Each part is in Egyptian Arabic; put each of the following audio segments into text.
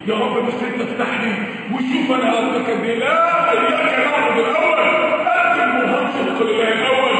يا رب بس انت افتح لي وشوف انا هقولك قد ايه لا اياك نعبد الاول قدم وهنصدق لله الاول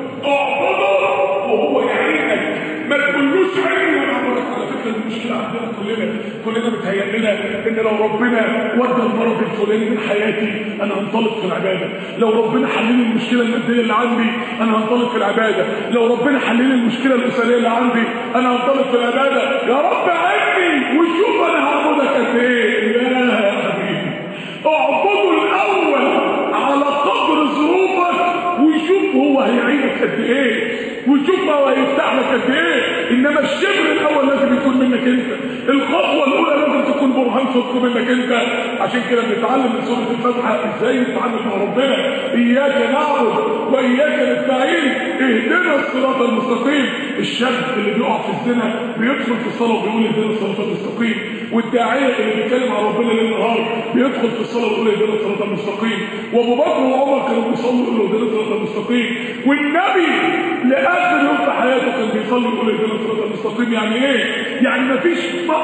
اعبده وهو يعينك ما تقولوش عيني وانا اعبدك على فكره المشكله عندنا كلنا كلنا متهيأ لنا ان لو ربنا ودى المرض الفلاني من حياتي انا هنطلق في العباده لو ربنا حل لي المشكله الماديه اللي عندي انا هنطلق في العباده لو ربنا حل لي المشكله الاسريه اللي عندي انا هنطلق في العباده يا رب عيني وشوف انا هعبدك قد ايه لا يا حبيبي اعبده الاول على قدر ظروفك وشوف هو هيعينك قد ايه وشوف هو هيفتح لك قد ايه انما الشبر الاول لازم يكون منك انت الخطوه الاولى لازم تكون برهان صدق منك انت عشان كده بنتعلم من سوره الفاتحه ازاي نتعامل مع ربنا اياك نعبد واياك نستعين اهدنا الصراط المستقيم الشاب اللي بيقع في الزنا بيدخل في الصلاه وبيقول اهدنا الصراط المستقيم والداعيه اللي بيتكلم عن ربنا ليل نهار بيدخل في الصلاه ويقول اهدنا الصراط المستقيم وابو بكر وعمر كانوا بيصلوا يقولوا اهدنا الصراط المستقيم والنبي لاخر يوم في حياته كان بيصلي يقول اهدنا الصراط المستقيم يعني ايه؟ يعني مفيش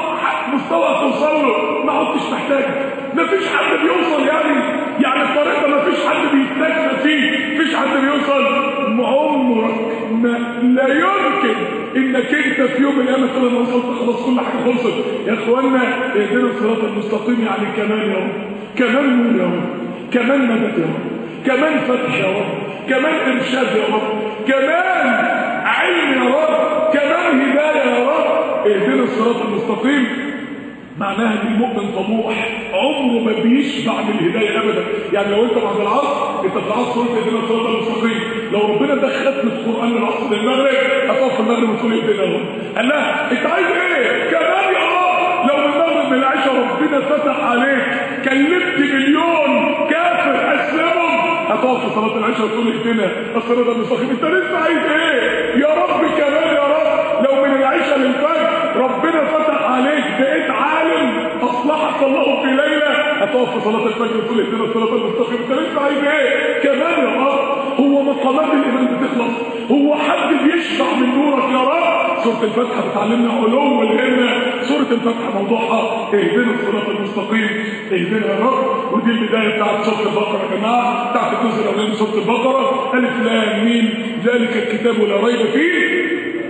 مستوى توصل له ما عدتش محتاج مفيش حد بيوصل يعني يعني الطريق ده مفيش حد بيستثنى فيه مفيش حد بيوصل عمرك ما لا يمكن انك انت في يوم من الايام تقول انا وصلت خلاص كل حاجه خلصت يا اخوانا اهدنا الصراط المستقيم يعني كمان يا رب كمان نور يا رب كمان مدد يا رب كمان فتح يا رب كمان ارشاد يا رب كمان علم يا رب كمان هدايه يا رب اهدنا الصراط المستقيم معناها ان المؤمن طموح عمره ما بيشبع من الهدايه ابدا يعني لو انت بعد العصر انت في العصر قلت اهدنا الصراط المستقيم لو ربنا ده ختم القران من العصر للمغرب هتقف في المغرب وتقول اهدنا يا رب قال لها انت عايز ايه كمان يا رب لو من المغرب من العشاء ربنا فتح عليك كلمت مليون كافر اسلمهم هتقف في صلاه العشاء وتقول اهدنا الصراط المستقيم انت لسه عايز ايه يا رب كمان يا رب لو من العشاء للفجر ربنا فتح عليك بقيت عالم اصلحك الله في ليله هتقف في صلاه الفجر وتقول اهدنا الصراط المستقيم انت لسه عايز ايه كمان يا رب هو مقامات الايمان بتخلص هو حد بيشبع من نورك يا رب سوره الفاتحه بتعلمنا علو الهمه سوره الفاتحه موضوعها اهدنا الصراط المستقيم اهدنا يا رب ودي البدايه بتاعت سوره البقره يا جماعه بتاعت الجزء الاولاني من سوره البقره الف لام ميم ذلك الكتاب لا ريب فيه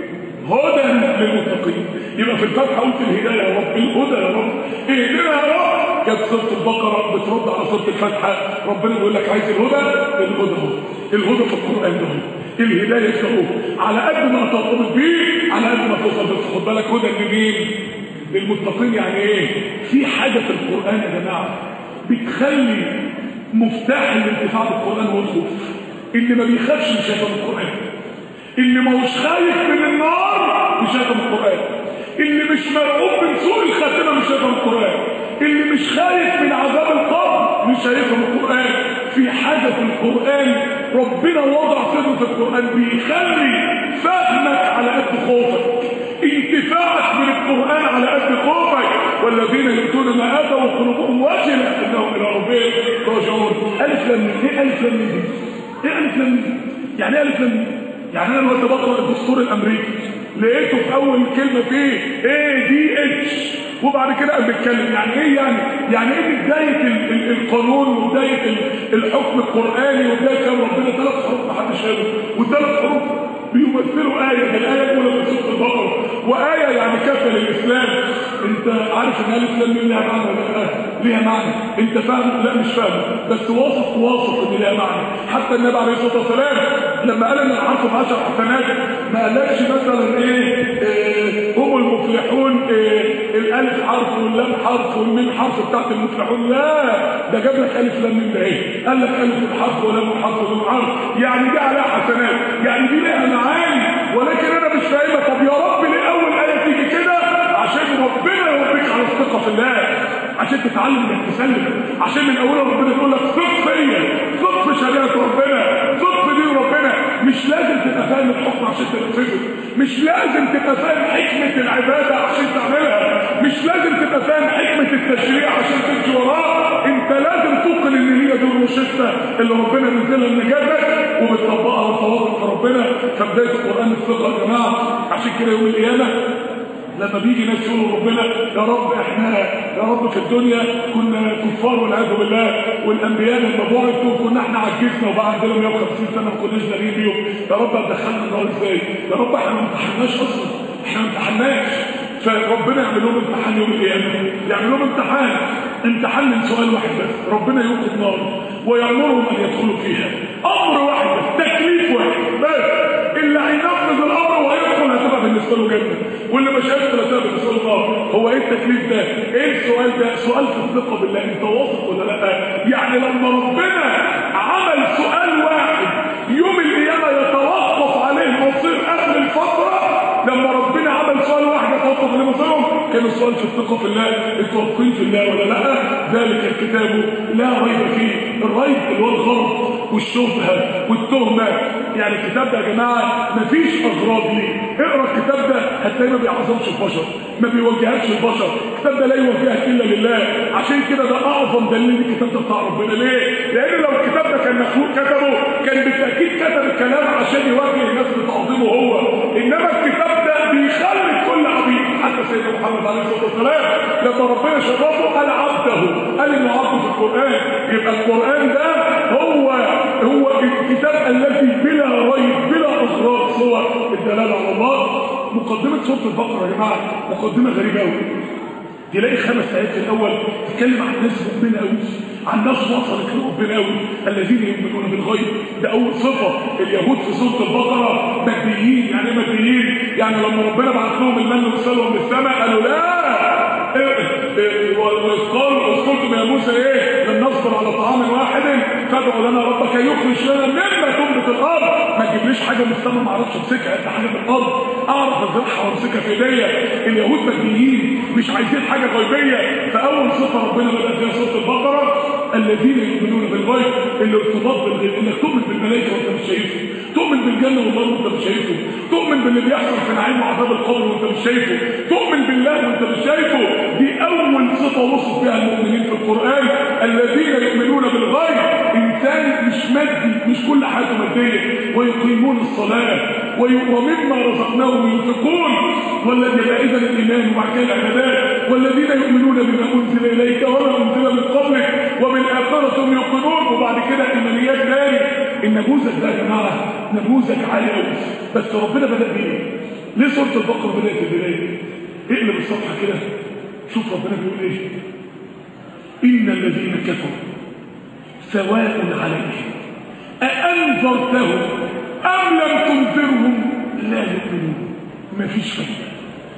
هدى للمتقين يبقى في الفتحة قلت الهداية يا رب الهدى يا رب اهدنا يا رب كانت سورة البقرة بترد على سورة الفتحة ربنا بيقول لك عايز الهدى الهدى اهو الهدى في القرآن ده اهو الهداية اهو على قد ما ترتبط بيه على قد ما توصل بس خد بالك هدى لمين؟ للمتقين يعني ايه؟ في حاجة في القرآن يا جماعة بتخلي مفتاح الانتفاع بالقرآن هو الخوف اللي ما بيخافش مش هيفهم القرآن اللي ما هوش خايف من النار مش هيفهم القرآن اللي مش مرعوب من سوء الخاتمة مش هيفهم القرآن اللي مش خايف من عذاب القبر مش هيفهم القرآن في حاجة في القرآن ربنا وضع سر في القرآن بيخلي فهمك على قد خوفك انتفاعك من القرآن على قد خوفك والذين يؤتون ما آتوا وقلوبهم وجلة انهم الى ربهم راجعون ألف لم ايه ألف لم دي؟ ايه ألف لم دي؟ يعني ايه ألف لم دي؟ يعني انا دلوقتي بقرا الدستور الامريكي لقيته في اول كلمه فيه اي دي اتش وبعد كده قام بيتكلم يعني ايه يعني يعني ايه بدايه ال ال القانون وبدايه ال الحكم القراني وبدايه كلام ربنا ثلاث حروف ما حدش قاله والثلاث حروف بيمثلوا آية الآية الأولى من سورة البقرة وآية يعني كافة للإسلام أنت عارف إن ألف لام ليها معنى ولا لا؟ ليها معنى أنت فاهم؟ لا مش فاهم بس واثق واثق إن ليها معنى حتى النبي عليه الصلاة والسلام لما قال إن الحرف بعشر حسنات ما قالكش مثلا إيه, إيه هم المفلحون إيه الألف حرف واللام حرف والميم حرف بتاعت المفلحون لا ده جاب لك ألف لام من ده إيه؟ قال لك ألف الحرف ولام الحرف ولام حرف يعني دي عليها حسنات يعني دي ليها معاني ولكن انا مش فاهمها طب يا رب ليه اول ايه تيجي كده عشان ربنا يربيك على الثقه في الله عشان تتعلم انك تسلم عشان من اولها ربنا يقول لك ثق فيا ثق في شريعه ربنا ثق في دين ربنا مش لازم تبقى فاهم الحكم عشان تنفذه مش لازم تبقى فاهم حكمه العباده عشان تعملها مش لازم تبقى فاهم حكمه التشريع عشان تمشي وراه انت لازم توقن ان هي دي الروشته اللي ربنا نزلها لنجاتك وبتطبقها وتواصل في ربنا فبدايه القران الثقه يا جماعه عشان كده يوم القيامه لما بيجي ناس يقولوا ربنا يا رب احنا يا رب في الدنيا كنا كفار والعياذ بالله والانبياء لما بعثوا كنا احنا عجزنا وبقى عندنا 150 سنه ما كناش دارين بيهم يا رب دخلنا النار ازاي يا رب احنا ما امتحناش اصلا احنا ما امتحناش فربنا يعمل لهم امتحان يوم القيامه يعمل لهم امتحان امتحان من سؤال واحد بس ربنا يوقف نار ويامرهم ان يدخلوا فيها امر واحد بس تكليف واحد بس اللي هينفذ الامر وهيدخل هتبقى بالنسبه له جنه واللي مش هيدخل هتبقى بالنسبه له نار هو ايه التكليف ده؟ ايه السؤال ده؟ سؤال في الثقه بالله انت واثق ولا لا؟ يعني لما ربنا عمل سؤال واحد يوم القيامه يتوقف عليه مصير اهل الفتره لما ربنا عمل سؤال واحد يتوقف عليه مصيرهم كان السؤال في الثقه في الله انتوا واثقين في الله ولا لا؟ ذلك الكتاب لا ريب فيه الريب اللي هو الغلط والشبهه والتهمه يعني الكتاب ده يا جماعه مفيش اغراض ليه اقرا الكتاب ده هتلاقيه ما بيعظمش البشر ما بيوجهكش البشر الكتاب ده لا يوجهك الا لله عشان كده ده اعظم دليل ان الكتاب ده بتاع ربنا ليه لان لو الكتاب ده كان مخلوق كتبه كان بالتاكيد كتب الكلام عشان يوجه الناس بتعظيمه هو انما الكتاب ده بيخلي كل عبيد حتى سيدنا محمد عليه الصلاه والسلام لما ربنا شرفه قال عبده قال انه عبده في القران يبقى القران ده هو هو الكتاب الذي بلا ريب بلا اغراض صور الدلاله على الله مقدمه سوره البقره يا جماعه مقدمه غريبه قوي تلاقي خمس ايات الاول تتكلم عن ناس مؤمنه قوي عن ناس وصلت لربنا قوي الذين يؤمنون بالغيب ده اول صفه اليهود في سوره البقره ماديين يعني ايه ماديين يعني لما ربنا بعت لهم المن والسلوى من السماء قالوا لا واذ قالوا واذ قلتم يا موسى ايه لن نصبر على طعام واحد فادع لنا ربك يخرج لنا مما تنبت الارض ما تجيبليش حاجه من السماء ما اعرفش امسكها انت حاجه من الارض اعرف ازرعها وامسكها في ايديا اليهود ماديين مش عايزين حاجه غيبيه فاول صفه ربنا بدا فيها سوره البقره الذين يؤمنون بالغيب الارتباط بالغيب انك تؤمن بالملائكه وانت مش شايفهم تؤمن بالجنه والنار وانت مش شايفه تؤمن باللي بيحصل في نعيم وعذاب القبر وانت مش شايفه تؤمن بالله وانت مش شايفه دي اول صفه وصف بها المؤمنين في القران الذين يؤمنون بالغيب انسان مش مادي مش كل حاجه ماديه ويقيمون الصلاه ومما رزقناهم ينفقون والذي يبقى اذا الايمان وبعد كده العبادات والذين يؤمنون بما انزل اليك وما انزل من قبلك وبالاخره هم يوقنون وبعد كده الايمانيات تاني النموذج ده يا جماعه نموذج عالي قوي بس ربنا بدا بيه ليه سوره البقره بدات البدايه اقلب الصفحه كده شوف ربنا بيقول ايه ان الذين كفروا سواء عليهم أأنذرتهم أم لم تنذرهم لا يؤمنون مفيش فايدة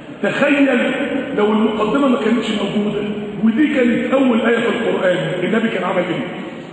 تخيل لو المقدمة ما كانتش موجودة ودي كانت أول آية في القرآن النبي كان عمل إيه؟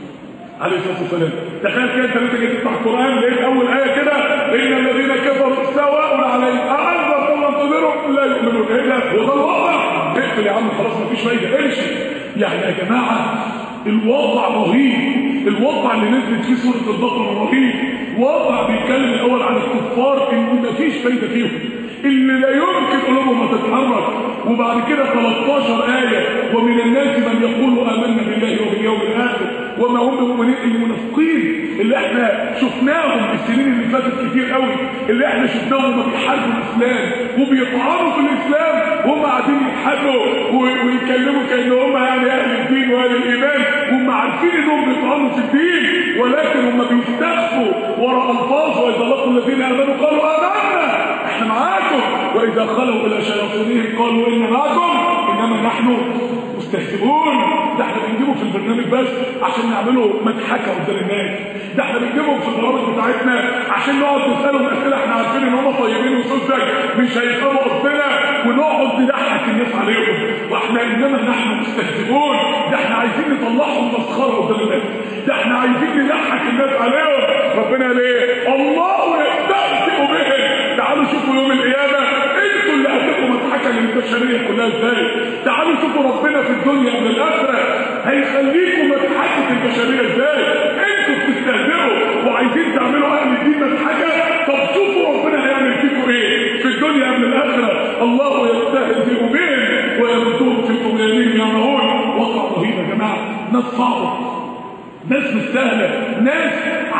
عليه الصلاة والسلام تخيل كده أنت لما تيجي تفتح القرآن لقيت أول آية كده إن الذين كفروا سواء عليهم أأنذرتهم لم تنذرهم لا يؤمنون إيه ده؟ وده الواقع اقفل يا عم خلاص مفيش فايدة امشي يعني يا جماعة الواقع رهيب الواقع اللي نزلت فيه سورة البقرة رهيب واقع بيتكلم الأول عن الكفار إن مفيش فايدة فيهم اللي لا يمكن قلوبهم تتحرك وبعد كده 13 آية ومن الناس من يقول آمنا بالله وباليوم الآخر وما هم بمؤمنين المنافقين اللي احنا شفناهم السنين اللي فاتت كتير قوي اللي احنا شفناهم هم بيحاربوا الإسلام وبيطعنوا في الإسلام وهم قاعدين يضحكوا ويتكلموا كأن هم يعني أهل الدين وأهل الإيمان وهم عارفين إنهم بيطعنوا في الدين ولكن هم بيستخفوا وراء ألفاظ وإذا لقوا الذين آمنوا قالوا آمنا احنا معاكم واذا خلوا الى شياطينهم قالوا ان معكم انما نحن مستهزئون ده احنا بنجيبه في البرنامج بس عشان نعمله مضحكه قدام الناس ده احنا بنجيبهم في البرامج بتاعتنا عشان نقعد نسالهم اسئله احنا عارفين ان هم طيبين وسذج مش هيفهموا قصدنا ونقعد نضحك الناس عليهم واحنا انما نحن مستهزئون ده احنا عايزين نطلعهم مسخره قدام الناس ده احنا عايزين نضحك الناس عليهم ربنا ليه الله يستهزئ بهم تعالوا شوفوا يوم القيامة انتوا اللي هتبقوا مضحكة للبشرية كلها ازاي تعالوا شوفوا ربنا في الدنيا قبل الآخرة هيخليكم مضحكة البشرية ازاي انتوا بتستهزئوا وعايزين تعملوا أهل الدين مضحكة طب شوفوا ربنا هيعمل فيكم ايه في الدنيا قبل الآخرة الله يستهزئ بهم ويردون في طغيانهم يعمهون وقع رهيب يا جماعة ناس صعبة ناس مش سهلة ناس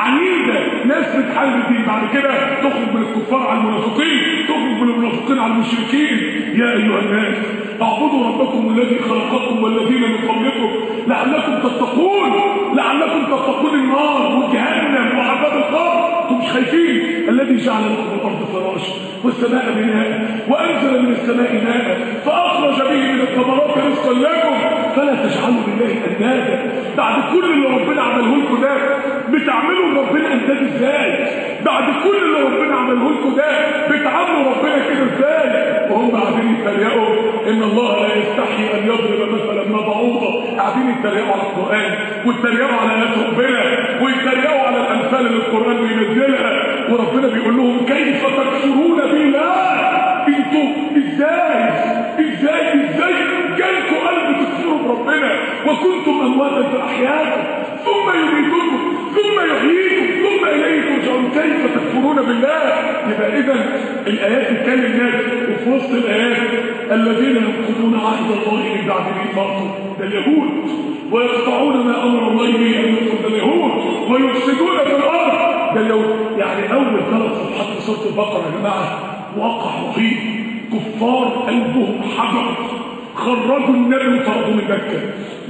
عنيدة ناس بتحارب الدين بعد كده تخرج من الكفار على المنافقين تخرج من المنافقين على المشركين يا أيها الناس اعبدوا ربكم الذي خلقكم والذين من قبلكم لعلكم تتقون لعلكم تتقون النار وجهنم وعذاب القبر انتم مش خايفين الذي جعل لكم الارض فراشا والسماء بناء وانزل من السماء ماء فاخرج به من الثمرات رزقا لكم فلا تجعلوا لله اندادا بعد كل اللي ربنا عمله لكم ده بتعملوا لربنا انداد ازاي بعد كل اللي ربنا عمله لكم ده بتعاملوا ربنا كده ازاي وهم قاعدين يتريقوا ان الله لا يستحي ان يضرب مثلا ما بعوضه قاعدين يتريقوا على القران ويتريقوا على ايات ربنا ويتريقوا على الامثال اللي القران بينزلها وربنا بيقول لهم كيف تكفرون بالله انتوا ازاي ازاي ازاي جالكم قلب تكفروا بربنا وكنتم امواتا فاحياكم ثم يميتكم ثم يحييكم ثم اليه ترجعون كيف تكفرون بالله يبقى اذا الايات بتكلم الناس وفي وسط الايات الذين ينقضون عهد الله من بعد ميثاقه ده اليهود ويقطعون ما امر الله به ان يوصل ده اليهود ويفسدون في الارض ده لو يعني اول ثلاث صفحات في سوره البقره يا جماعه واقع رهيب كفار قلبهم حجر خرجوا النبي وطردوا من مكه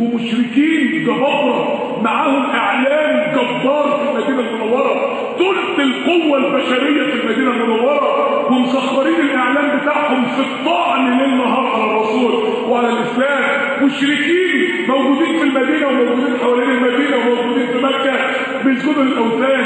ومشركين جبابره معاهم اعلام جبار في المدينه المنوره ثلث القوه البشريه في المدينه المنوره ومسخرين الاعلام بتاعهم في الطعن ليل نهار على الرسول وعلى الاسلام مشركين موجودين في المدينه وموجودين حوالين المدينه وموجودين في مكه بيسجدوا للاوثان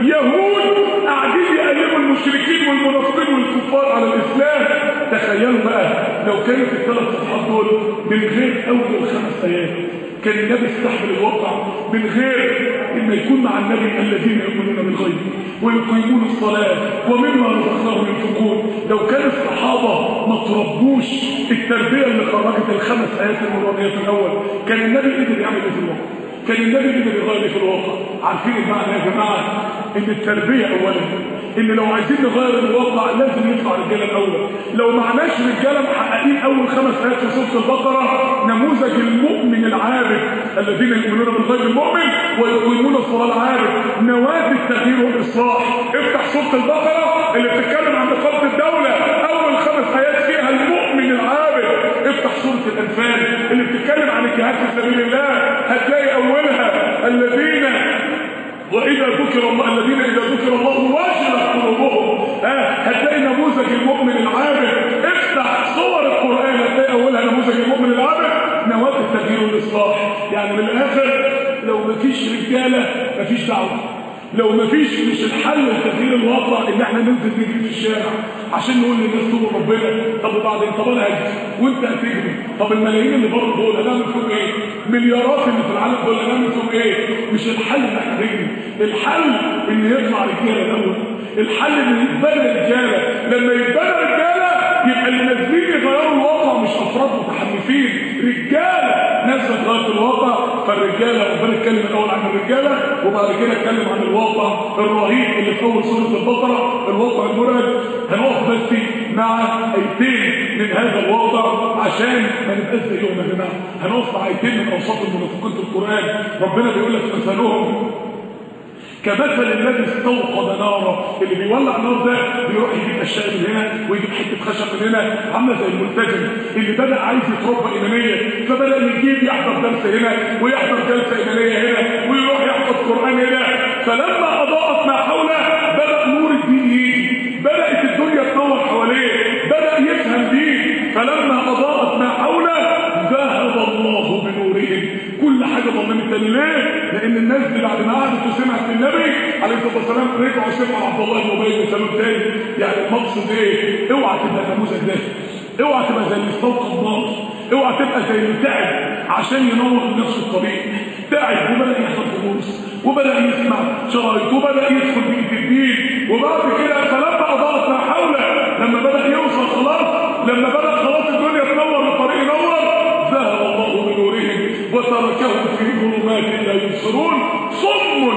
يهود قاعدين يقلبوا المشركين والمنافقين والكفار على الاسلام تخيلوا بقى لو كانت الثلاث صفحات دول من غير اول خمس ايات كان النبي استحمل الواقع من غير ان يكون مع النبي الذين يؤمنون بالغيب ويقيمون الصلاه ومما رزقناهم ينفقون لو كان الصحابه ما تربوش التربيه اللي خرجت الخمس ايات المرانيه في الاول كان النبي قدر يعمل ايه في الواقع كان النبي قدر يغير في الواقع عارفين المعنى يا جماعه ان التربيه اولا ان لو عايزين نغير الواقع لازم يطلع رجاله الاول لو معناش رجاله محققين اول خمس ايات في سوره البقره نموذج المؤمن العابد الذين يؤمنون بالغيب المؤمن ويقيمون الصلاه العابد نواه التغيير والاصلاح افتح سوره البقره اللي بتتكلم عن اقامه الدوله اول خمس ايات فيها المؤمن العابد افتح سوره الانفال اللي بتتكلم عن الجهاد في سبيل الله هتلاقي اولها الذين واذا ذكر الله الذين اذا ذكر الله وجلت قلوبهم ها هتلاقي نموذج المؤمن العابد افتح صور القران هتلاقي اولها نموذج المؤمن العابد نواه التغيير والاصلاح يعني من الاخر لو مفيش رجاله مفيش دعوه لو مفيش مش الحل لتغيير الواقع ان احنا ننزل نجري في الشارع عشان نقول للناس توبوا ربنا طب وبعدين طب انا هجري وانت هتجري طب الملايين اللي بره دول هنعمل فيهم ايه؟ مليارات اللي في العالم دول هنعمل فيهم ايه؟ مش الحل ان احنا نجري الحل ان يطلع رجاله الاول الحل ان يتبنى رجاله لما يتبنى رجاله يبقى اللي نازلين يغيروا الواقع مش افراد متحمسين رجاله ناس بتغير الواقع فالرجاله ربنا اتكلم الاول عن الرجاله وبعد كده اتكلم عن الواقع الرهيب اللي في اول سوره البقره الواقع المرعب هنقف بس مع ايتين من هذا الواقع عشان ما نبقاش زيهم يا جماعه هنقف مع ايتين من اوصاف المنافقين في القران ربنا بيقول لك مثلهم كمثل الذي استوقد نارا اللي بيولع نار ده بيروح يجيب اشياء من هنا ويجيب حته خشب من هنا عامله زي الملتزم اللي بدا عايز يتربى ايمانيا فبدا يجيب يحضر درس هنا ويحضر جلسه ايمانيه هنا ويروح يحفظ قران هنا فلما اضاءت ما حوله بدا نور الدين يجي بدات الدنيا تنور حواليه بدا يفهم دين فلما اضاءت ما حوله ذهب الله بنورهم كل حاجه ضمنت ليه؟ لان الناس دي بعد ما قعدت وسمعت من النبي عليه الصلاه والسلام رجعوا سمعوا عبد الله بن ابي بن سلول تاني يعني المقصد ايه؟ اوعى تبقى النموذج ده اوعى تبقى زي اللي استوقد نار اوعى تبقى زي اللي تعب عشان ينور لنفسه الطريق تعب وبدا يحضر دروس وبدا يسمع شرايط وبدا يدخل في الدين وبعد كده فلما اضاءت ما حوله لما بدا يوصل خلاص لما بدا خلاص الدنيا تنور الطريق ينور ذهب الله بنورهم وتركهم في ظلمات لا يبصرون صم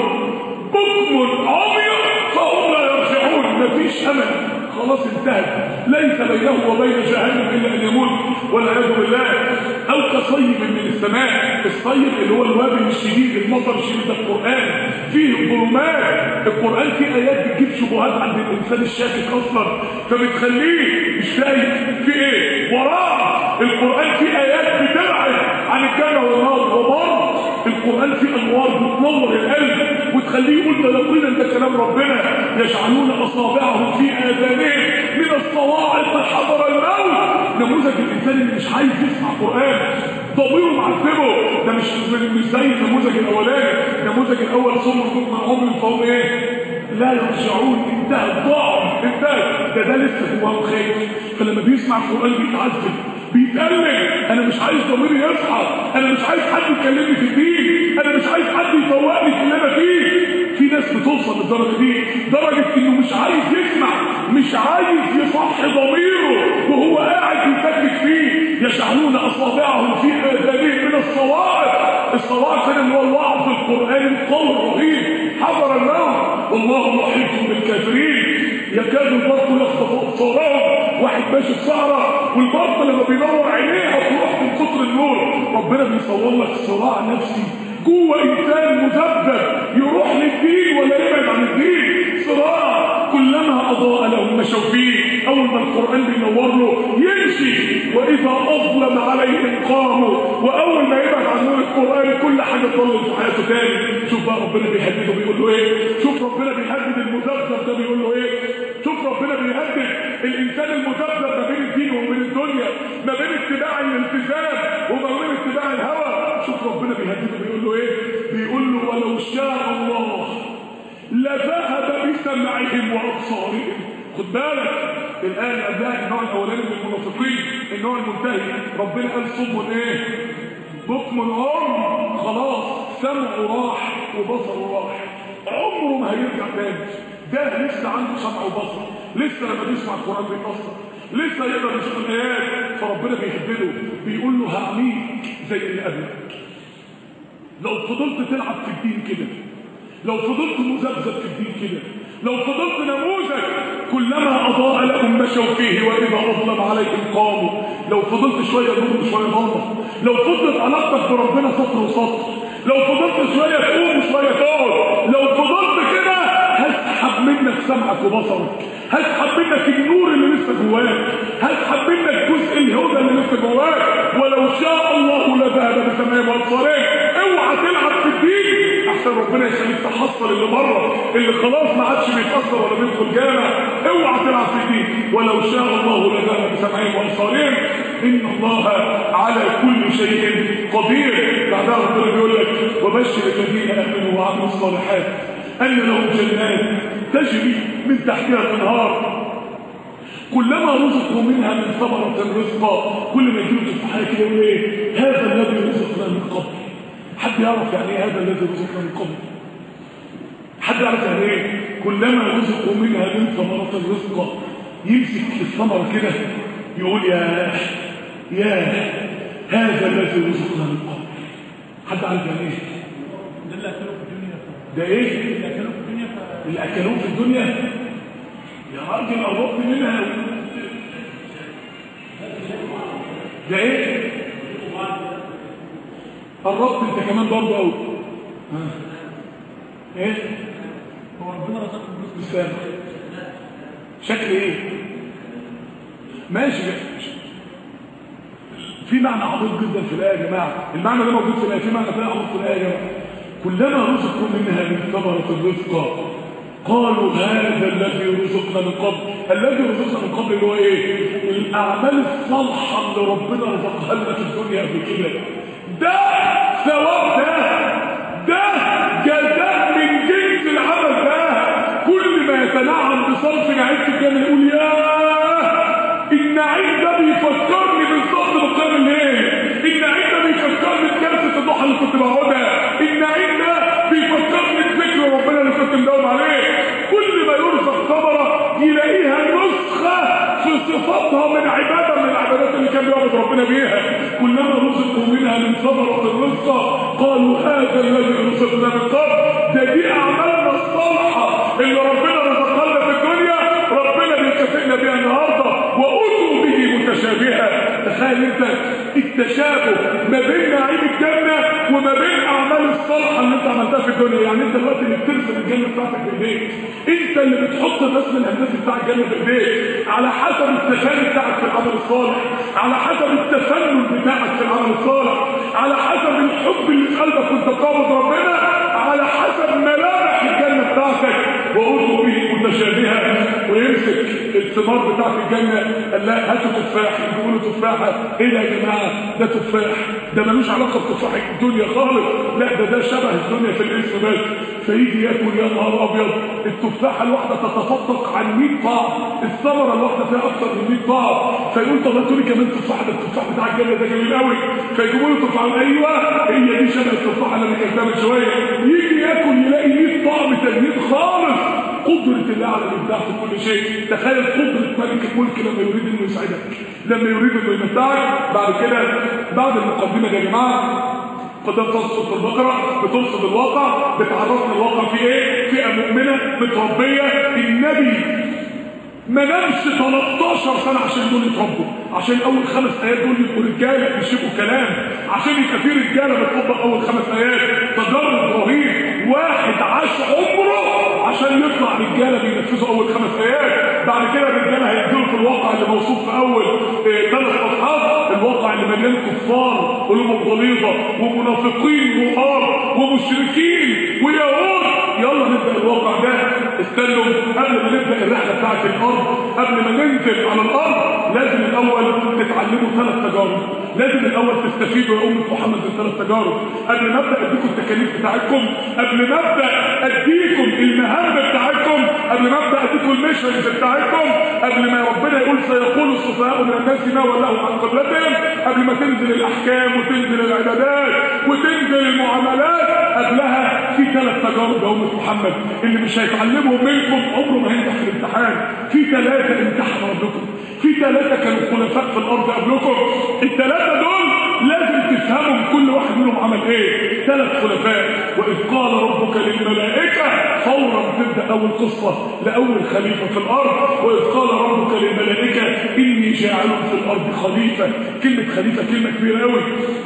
بكم عمي فهم لا يرجعون مفيش امل خلاص انتهت ليس بينه وبين جهنم الا ان يموت والعياذ بالله او كصيب من السماء الصيب اللي هو الوابل الشديد المطر الشديد ده القران فيه ظلمات القران فيه ايات بتجيب شبهات عند الانسان الشاكك اصلا فبتخليه مش شايف في ايه وراه القرآن فيه آيات بتبعد عن الجنة والنار وبرضه القرآن فيه أنوار بتنور القلب وتخليه يقول ده يقينا ده كلام ربنا يجعلون أصابعهم في آذانهم من الصواعق حضر الموت نموذج الإنسان اللي مش عايز يسمع قرآن ضميره معذبه ده مش مش زي النموذج الأولاني النموذج الأول صم من عمر فهم إيه لا يرجعون انتهى الضعف انتهى ده ده لسه جواه خير فلما بيسمع القرآن بيتعذب بيتألم انا مش عايز ضميري يصحى انا مش عايز حد يكلمني في الدين انا مش عايز حد يفوقني في اللي انا فيه في ناس بتوصل للدرجه دي درجه انه مش عايز يسمع مش عايز يصحي ضميره وهو قاعد يفكك فيه يجعلون اصابعهم في اذانهم من الصواعق الصواعق اللي هو الوعظ القراني القول الرهيب حضر الموت والله محيط بالكافرين يكاد البرق يخطف ابصارهم واحد ماشي في صحراء والبرق لما بينور عينيه هتروح من كتر النور ربنا بيصور لك صراع نفسي جوه انسان مذبذب يروح للدين ولا يبعد عن الدين صراع كلما اضاء لهم مشوا فيه اول ما القران بينور له يمشي واذا اظلم عليهم قاموا واول ما يبعد عن نور القران كل حاجه تضل في حياته تاني شوف بقى ربنا بيهدده بيقول له ايه شوف ربنا بيهدد المذبذب ده بيقول له ايه شوف ربنا بيهدد الانسان المذبذب ما بين الدين وبين الدنيا ما بين اتباع الالتزام وما بين اتباع الهوى شوف ربنا بيهدده بيقول له ايه بيقول له ولو شاء الله لذهب بسمعهم وابصارهم خد بالك الآن اللي قبلها النوع الاولاني من المنافقين النوع المنتهي ربنا قال صم ايه بكم العمر خلاص سمعه راح وبصره راح عمره ما هيرجع تاني ده لسه عنده سمع وبصر لسه لما بيسمع القران بيتاثر لسه يقدر يشوف الايات فربنا بيهدده بيقول له هعميك زي اللي قبلك لو فضلت تلعب في الدين كده لو فضلت مذبذب في الدين كده لو فضلت نموذج كلما اضاء لهم مشوا فيه واذا اظلم عليهم قاموا لو فضلت شويه نور وشويه ضلمه لو فضلت علاقتك بربنا سطر وسطر لو فضلت شويه تقوم وشويه تقعد لو فضلت كده هسحب منك سمعك وبصرك هسحب منك النور اللي لسه جواك هسحب منك جزء الهدى اللي لسه جواك ولو شاء الله لذهب بسماء وابصارك اوعى تلعب في الدين احسن ربنا يخليك تحصل اللي بره اللي خلاص ما عادش بيتاثر ولا بيدخل جامع اوعى تلعب في الدين ولو شاء الله لذهب بسمعهم وابصارهم ان الله على كل شيء قدير بعدها ربنا بيقول لك وبشر الذين امنوا وعملوا الصالحات ان لهم جنات تجري من تحتها الانهار كلما رزقوا منها من ثمرة رزقا كل ما يجيبوا تفاحة كده يقول ايه هذا الذي رزقنا من قبل حد يعرف يعني ايه هذا الذي رزقنا من قبل حد يعرف يعني ايه كلما رزقوا منها من ثمرة رزقا يمسك الثمرة كده يقول يا يا هذا الذي رزقنا من قبل حد عارف يعني ايه ده اللي اكلوه في الدنيا ده ايه اللي اكلوه في الدنيا ف... اللي اكلوه في الدنيا يا راجل قربت منها ده ايه قربت انت كمان برضه قوي ايه هو ربنا رزقهم رزق مش فاهم شكل ايه ماشي في معنى عميق جدا في الايه يا جماعه المعنى ده موجود في الايه في معنى تاني عميق في الايه يا جماعه كلما رزقوا منها من ثمره الرزق قالوا هذا الذي رزقنا من قبل الذي رزقنا من قبل اللي هو ايه الاعمال الصالحه اللي ربنا رزقها لنا في الدنيا قبل كده ده ثواب ده ده جزاء من جنس العمل ده كل ما يتنعم بصرف نعيم في الجنه يقول ياه النعيم ده بيفكرني بالظبط بقيام الليل النعيم ده بيفكرني بجلسه الضحى اللي كنت بقعدها النعيم ده بيفكرني بذكر ربنا اللي كنت مداوم عليه كل ما يرزق ثمره يلاقيها نسخه في صفاتها من عباده من العبادات اللي كان بيعبد ربنا بيها كلما رزقوا منها من ثمره الرزق قالوا هذا الذي رزقنا من قبل ده دي اعمالنا الصالحه اللي ربنا رزقها لنا في الدنيا ربنا بيكافئنا بيها النهارده واتوا به متشابها تخيل انت التشابه ما بين نعيم الجنه وما بين اعمال الصالحه اللي انت عملتها في الدنيا يعني انت دلوقتي اللي بترسم الجنه بتاعتك بايديك انت اللي بتحط الرسم الهندسي بتاع الجنه بايديك على حسب التفاني بتاعك في العمل الصالح على حسب التفنن بتاعك في العمل الصالح على حسب الحب اللي في قلبك وانت قابض ربنا على حسب ملامح الجنه بتاعتك وأوتوا به متشابهة ويمسك الثمار بتاعت الجنة قال لا هاتوا تفاح يقولوا تفاحة ايه ده يا جماعة ده تفاح ده ملوش علاقة بتفاح الدنيا خالص لا ده ده شبه الدنيا في الاسم بس فيجي ياكل يا نهار ابيض التفاحة الواحدة تتفطق عن 100 طعم الثمرة الواحدة فيها اكثر من 100 طعم فيقول طب هاتوا لي كمان تفاح ده التفاح بتاع الجنة ده جميل قوي فيجيبوا له تفاح ايوه هي دي شبه التفاحة اللي انا كلتها من شوية يجي ياكل يلاقي 100 طعم تانيين خالص قدرة الله على الإبداع في كل شيء تخيل قدرة ملك الملك لما يريد أنه يسعدك لما يريد أنه يمتعك بعد كده بعد المقدمة يا جماعة قدام تصف البقرة بتوصف الواقع بتعرفنا الواقع في ايه فئة مؤمنة متربية النبي ما نامش 13 سنة عشان دول يتربوا عشان اول خمس ايات دول يبقوا رجاله مش يبقوا كلام عشان يبقى في رجاله بتطبق اول خمس ايات تجرب ابراهيم واحد عاش عمره عشان يطلع رجاله بينفذوا اول خمس ايات بعد كده الرجاله هينزلوا في الواقع اللي موصوف في اول ثلاث آه اصحاب الواقع اللي مليان كفار قلوبهم غليظه ومنافقين وقار ومشركين ويهود يلا نبدا الواقع ده استنوا قبل ما نبدا الرحله بتاعت الارض قبل ما ننزل على الارض لازم الاول تتعلموا ثلاث تجارب لازم الاول تستفيدوا يا امه محمد من ثلاث تجارب قبل ما ابدا اديكم التكاليف بتاعتكم قبل ما ابدا اديكم المهام بتاعتكم قبل ما ابدا اديكم الميشنز بتاعتكم قبل ما ربنا يقول سيقول السفهاء من الناس ما ولوا عن قبلتهم قبل ما تنزل الاحكام وتنزل العبادات وتنزل المعاملات قبلها في ثلاث تجارب يا امه محمد اللي مش هيتعلمهم منكم عمره ما هينجح في الامتحان في ثلاثه امتحنوا ربكم في ثلاثه كانوا خلفاء في الارض قبلكم الثلاثه دول لازم تفهموا كل واحد منهم عمل ايه ثلاث خلفاء واذ قال ربك للملائكه فورا تبدا اول قصه لاول خليفه في الارض واذ قال ربك للملائكه اني جاعل في الارض خليفه كلمه خليفه كلمه كبيره قوي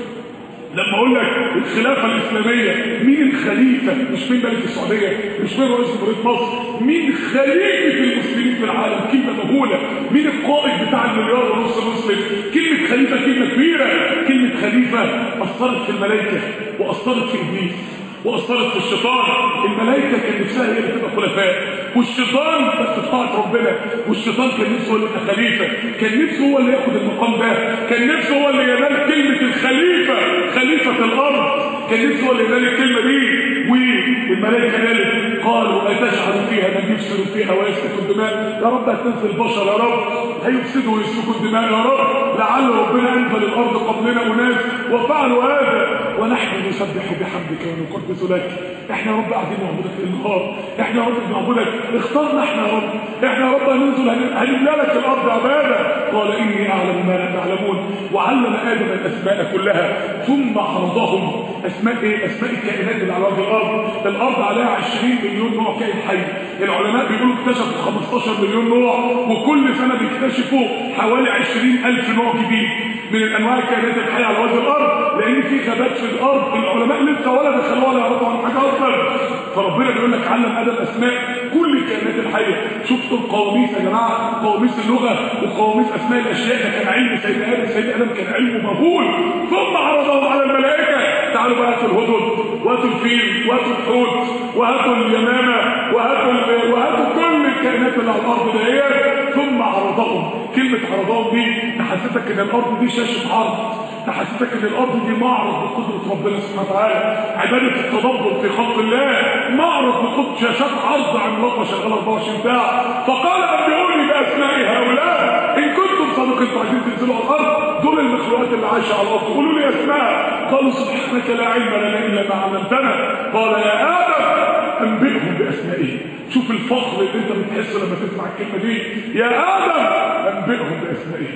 لما اقول لك الخلافه الاسلاميه مين الخليفه مش مين ملك السعوديه مش مين رئيس جمهوريه مصر مين خليفه المسلمين في العالم كلمه مهوله مين القائد بتاع المليار ونص مسلم كلمه خليفه كلمه كبيره كلمه خليفه اثرت في الملائكه واثرت في ابليس واثرت في الشيطان الملائكه كان نفسها هي اللي تبقى خلفاء والشيطان بس طاعه ربنا والشيطان كان نفسه هو اللي يبقى خليفه كان نفسه هو اللي ياخد المقام ده كان نفسه هو اللي ينال كلمه الخليفه خليفه الارض كان نفسه هو اللي ينال الكلمه دي والملائكه قالت قالوا اتجعل فيها من يفسد فيها ويسفك الدماء يا رب هتنزل البشر يا رب هيفسدوا ويسفكوا الدماء يا رب لعل ربنا انزل الارض قبلنا اناس وفعلوا هذا ونحن نسبح بحمدك ونقدس لك احنا يا رب قاعدين نعبدك في النهار احنا يا رب بنعبدك اختارنا احنا يا رب احنا يا رب هننزل هنملى لك الارض عباده قال اني اعلم ما لا تعلمون وعلم ادم الاسماء كلها ثم عرضهم اسماء ايه اسماء الكائنات اللي على وجه الارض الارض عليها 20 مليون نوع كائن حي العلماء بيقولوا اكتشفوا 15 مليون نوع وكل سنه بيكتشفوا حوالي 20000 نوع جديد من الانواع الكائنات الحيه على وجه الارض لان في غابات في الارض العلماء لسه ولا دخلوها ولا يعرفوا عن حاجه اصلا فربنا بيقول لك علم ادم اسماء كل الكائنات الحيه شفتوا القواميس يا جماعه قواميس اللغه وقواميس اسماء الاشياء ده كان علم سيدنا ادم سيدنا ادم كان علمه مهول ثم عرضهم على الملائكه تعالوا بقى هاتوا الهدد وهاتوا الفيل وهاتوا الحوت وهاتوا اليمامه وهاتوا وهاتوا كل الكائنات اللي على الارض دهيت ثم عرضهم كلمه عرضهم دي تحسسك ان الارض دي شاشه عرض تحسسك ان الارض دي معرض بقدره ربنا سبحانه وتعالى عباده التدبر في خلق الله معرض بقدره شاشات عرض عملاقه شغاله 24 ساعه فقال انبئوني باسماء هؤلاء ان كنتم صادقين انتوا عايزين تنزلوا على الارض دول المخلوقات اللي عايشه على الارض قولوا لي اسماء قالوا سبحانك لا علم لنا الا ما علمتنا قال يا ادم انبئهم باسمائهم شوف الفخر اللي انت بتحسه لما تسمع الكلمه دي يا ادم انبئهم باسمائهم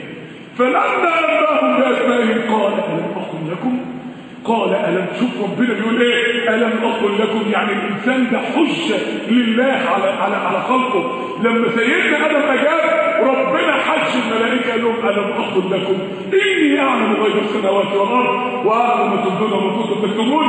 فلما انباهم باسمائهم قال الم اقل لكم قال الم شوف ربنا بيقول ايه الم اقل لكم يعني الانسان ده حجه لله على على على خلقه لما سيدنا ادم اجاب ربنا حج الملائكه قال لهم الم اقل لكم اني اعلم غيب السماوات والارض واعلم ما تبدون وما كنتم تكتمون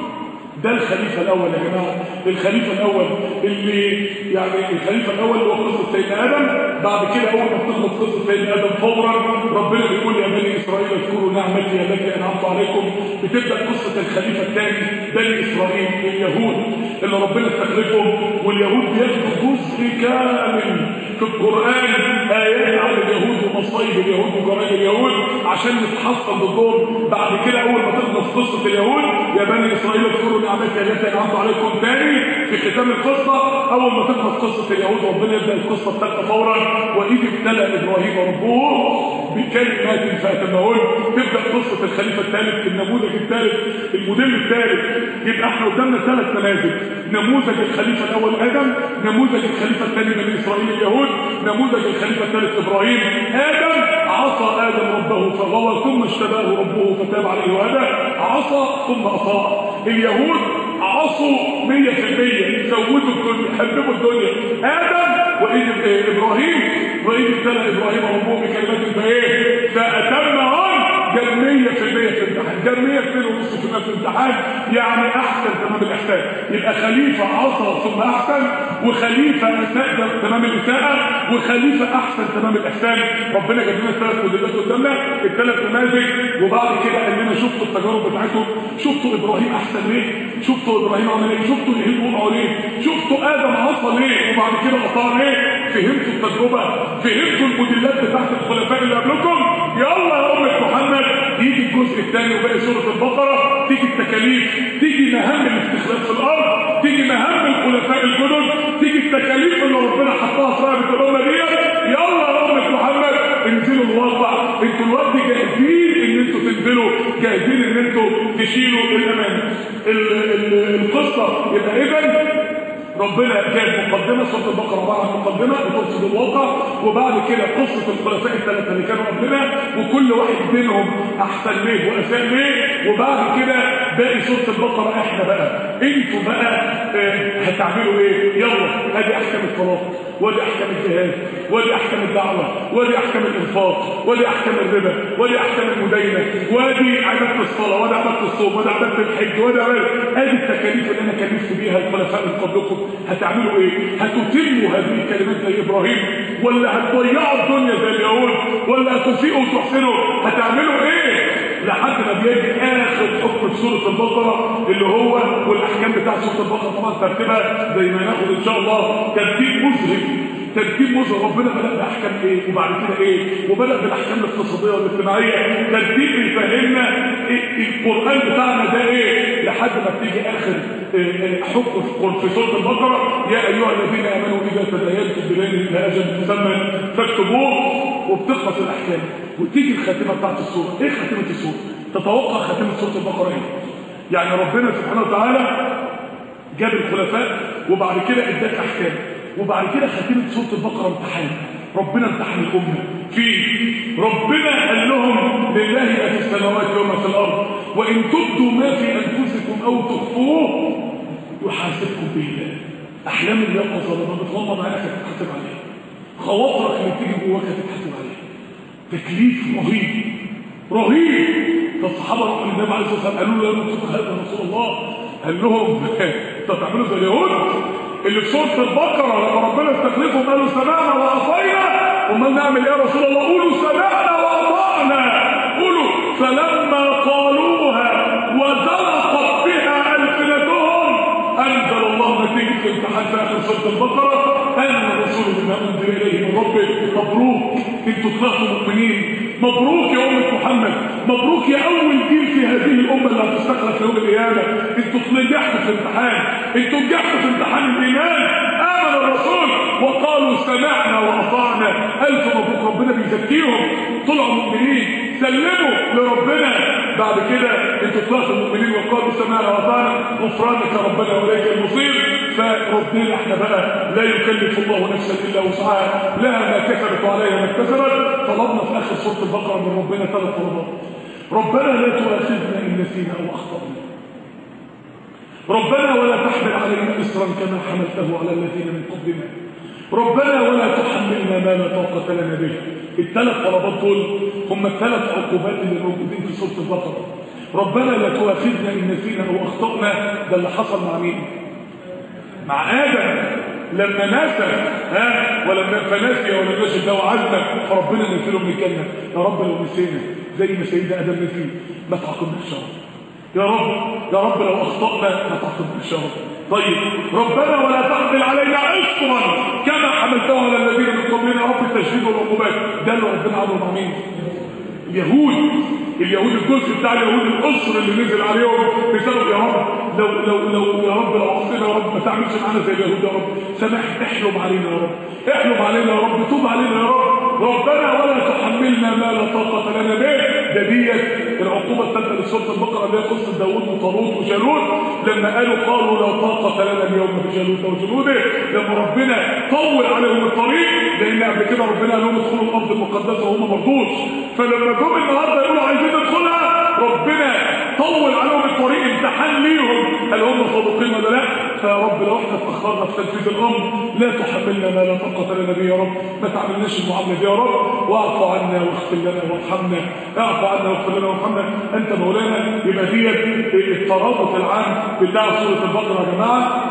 ده الخليفة الأول يا جماعة الخليفة الأول اللي يعني الخليفة الأول اللي هو قصة سيدنا آدم بعد كده أول ما بتخلص قصة سيدنا آدم فورا ربنا بيقول يا بني إسرائيل اذكروا نعمتي التي أنعمت عليكم بتبدأ قصة الخليفة الثاني بني إسرائيل اليهود اللي ربنا استخلفهم واليهود بياخدوا جزء كامل في القرآن آيات عن اليهود ومصايب اليهود وجرائم اليهود عشان نتحصن ضدهم بعد كده أول ما تخلص قصة اليهود يا بني إسرائيل اذكروا نعمتي التي أنعمت عليكم تاني في ختام القصة أول ما تخلص قصة اليهود ربنا يبدأ القصة الثالثة فورا وإذ ابتلى إبراهيم ربه بكلمات فأتمهن تبدأ قصة الخليفة الثالث النموذج الثالث الموديل الثالث يبقى احنا قدامنا ثلاث نماذج نموذج الخليفة الأول آدم نموذج الخليفة الثاني بني إسرائيل اليهود نموذج الخليفة الثالث إبراهيم آدم عصى آدم ربه فغوى ثم اشتباه ربه فتاب عليه وهدى عصى ثم أطاع اليهود عصوا 100% سودوا الدنيا حببوا الدنيا آدم وإذ إبراهيم وإذ ابتلى إبراهيم ربه بكلمات فإيه فأتمهن جاب 100% في الامتحان جاب 102.5% في الامتحان يعني احسن تمام الاحسان يبقى خليفه عصى ثم احسن وخليفه اساء تمام الاساءه وخليفه احسن تمام الاحسان ربنا جاب لنا الثلاث موديلات قدامنا الثلاث نماذج وبعد كده قال لنا شفتوا التجارب بتاعتهم شفتوا ابراهيم احسن ليه شفتوا ابراهيم عمل ايه شفتوا الهند وقعوا ليه شفتوا ادم عصى ليه وبعد كده اطاع ليه فهمتوا التجربه فهمتوا الموديلات بتاعت الخلفاء اللي قبلكم يلا يا امه محمد يجي الجزء الثاني وباقي سوره البقره تيجي التكاليف تيجي مهام الاستخلاف في الارض تيجي مهام الخلفاء الجدد تيجي التكاليف اللي ربنا حطها في رقبه الامه ديت يلا يا امه محمد انزلوا الواقع انتوا الوقت جاهزين ان انتوا تنزلوا جاهزين ان انتوا تشيلوا الامان القصه يبقى اذا ربنا جاب مقدمة سورة البقرة عبارة عن مقدمة بترصد الواقع وبعد كده قصة الخلفاء الثلاثة اللي كانوا قبلنا وكل واحد منهم أحسن ليه وأساء ليه وبعد كده باقي سورة البقرة احنا بقى انتوا بقى اه هتعملوا ايه يلا ادي احكام الطلاق ودي احكام الجهاد ودي احكام الدعوة ودي احكام الانفاق ودي احكام الربا ودي احكام المدينة ودي عبادة الصلاة ودي عبادة الصوم ودي عبادة الحج ودي عبادة ادي التكاليف اللي انا كلفت بيها الخلفاء من قبلكم هتعملوا ايه هتتموا هذه الكلمات زي ابراهيم ولا هتضيعوا الدنيا زي اليهود ولا هتسيئوا وتحسنوا هتعملوا ايه لحد ما بيجي اخر حكم في سوره البقره اللي هو والاحكام بتاع سوره البقره طبعا ترتيبها زي ما ناخد ان شاء الله ترتيب مذهل ترتيب مذهل ربنا بدا باحكام ايه وبعد كده ايه وبدا بالاحكام الاقتصاديه والاجتماعيه ترتيب بيفهمنا إيه القران بتاعنا ده ايه لحد ما بتيجي اخر حكم في سوره البقره يا ايها الذين امنوا اذا تداينتم بدين الى اجل مسمى فاكتبوه وبتخلص الاحكام وتيجي الخاتمه بتاعت السوره ايه خاتمه السوره تتوقع خاتمه سوره البقره ايه يعني ربنا سبحانه وتعالى جاب الخلفاء وبعد كده اداك احكام وبعد كده خاتمه سوره البقره امتحان ربنا امتحن الامه فيه ربنا قال لهم لله ما في السماوات وما في الارض وان تبدوا ما في انفسكم او تخفوه يحاسبكم به الله احلام اليقظه لما بتغمض عينك هتتحاسب عليها خواطرك اللي بتيجي جواك هتتحاسب عليها تكليف رهيب رهيب فالصحابه راحوا للنبي عليه الصلاه والسلام قالوا له يا رسول الله يا رسول الله قال لهم انتوا هتعملوا زي اليهود اللي في سوره البقره لما ربنا استخلفهم قالوا سمعنا واطينا امال نعمل ايه يا رسول الله قولوا سمعنا واطعنا قولوا فلما قالوها وزلقت بها السنتهم انزل الله نتيجه الامتحان في اخر سوره البقره امن الرسول بما انزل اليه من ربه مبروك انتوا طلعتوا مؤمنين مبروك يا امه محمد مبروك يا اول جيل في هذه الامه اللي هتستخلف يوم القيامه انتوا نجحتوا في الامتحان انتوا نجحتوا في امتحان الايمان امن الرسول وقالوا سمعنا واطعنا الف مبروك ربنا بيزكيهم طلعوا مؤمنين سلموا لربنا بعد كده انتوا طلعتوا مؤمنين وقالوا سمعنا واطعنا غفرانك ربنا واليك المصير فربنا احنا بقى لا يكلف الله نفسا الا وسعها لها ما كسبت وعليها ما اكتسبت طلبنا في اخر سوره البقره من ربنا ثلاث طلبات ربنا لا تؤاخذنا ان نسينا او اخطانا ربنا ولا تحمل علينا إصرا كما حملته على الذين من قبلنا ربنا ولا تحملنا ما لا طاقة لنا به الثلاث طلبات دول هم الثلاث عقوبات اللي موجودين في سورة البقرة ربنا لا تؤاخذنا إن نسينا أو أخطأنا ده اللي حصل مع مين؟ مع آدم لما ناسى ها ولما فناسي ولم يجد له عزمه فربنا نزله من الجنه يا رب لو نسينا زي ما سيدنا ادم نسي ما تعاقبناش يا رب يا رب يا رب لو اخطانا ما تعاقبناش يا رب طيب ربنا ولا تحمل علينا اصرا كما حملته على الذين من قبلنا يا رب التشديد والعقوبات ده اللي ربنا عمله مع مين؟ اليهود اليهود الجزء بتاع اليهود القصر اللي نزل عليهم بسبب يا رب لو لو لو يا رب لو عصينا يا رب ما تعملش معانا زي اليهود يا رب سامح احلم علينا يا رب احلم علينا يا رب توب علينا يا رب ربنا ولا تحملنا ما لا طاقه لنا به ده ديت العقوبه الثالثه لسوره البقره اللي هي قصه داوود وطالوت وجالوت لما قالوا قالوا لا طاقه لنا اليوم بجالوت وجنوده لما ربنا طول عليهم الطريق لان قبل كده ربنا قال لهم ادخلوا الارض المقدسه وهم ما رضوش فلما جم النهارده يقولوا عايزين ندخلها ربنا طول عليهم الطريق امتحان ليهم هل هم صادقين ولا لا فيا رب لو احنا اتاخرنا في تنفيذ الامر لا تحملنا ما لا طاقه لنا به يا رب ما تعملناش المعامله دي يا رب واعف عنا واغفر لنا وارحمنا اعف عنا واغفر لنا وارحمنا انت مولانا يبقى ديت الترابط العام بتاع سوره البقره يا جماعه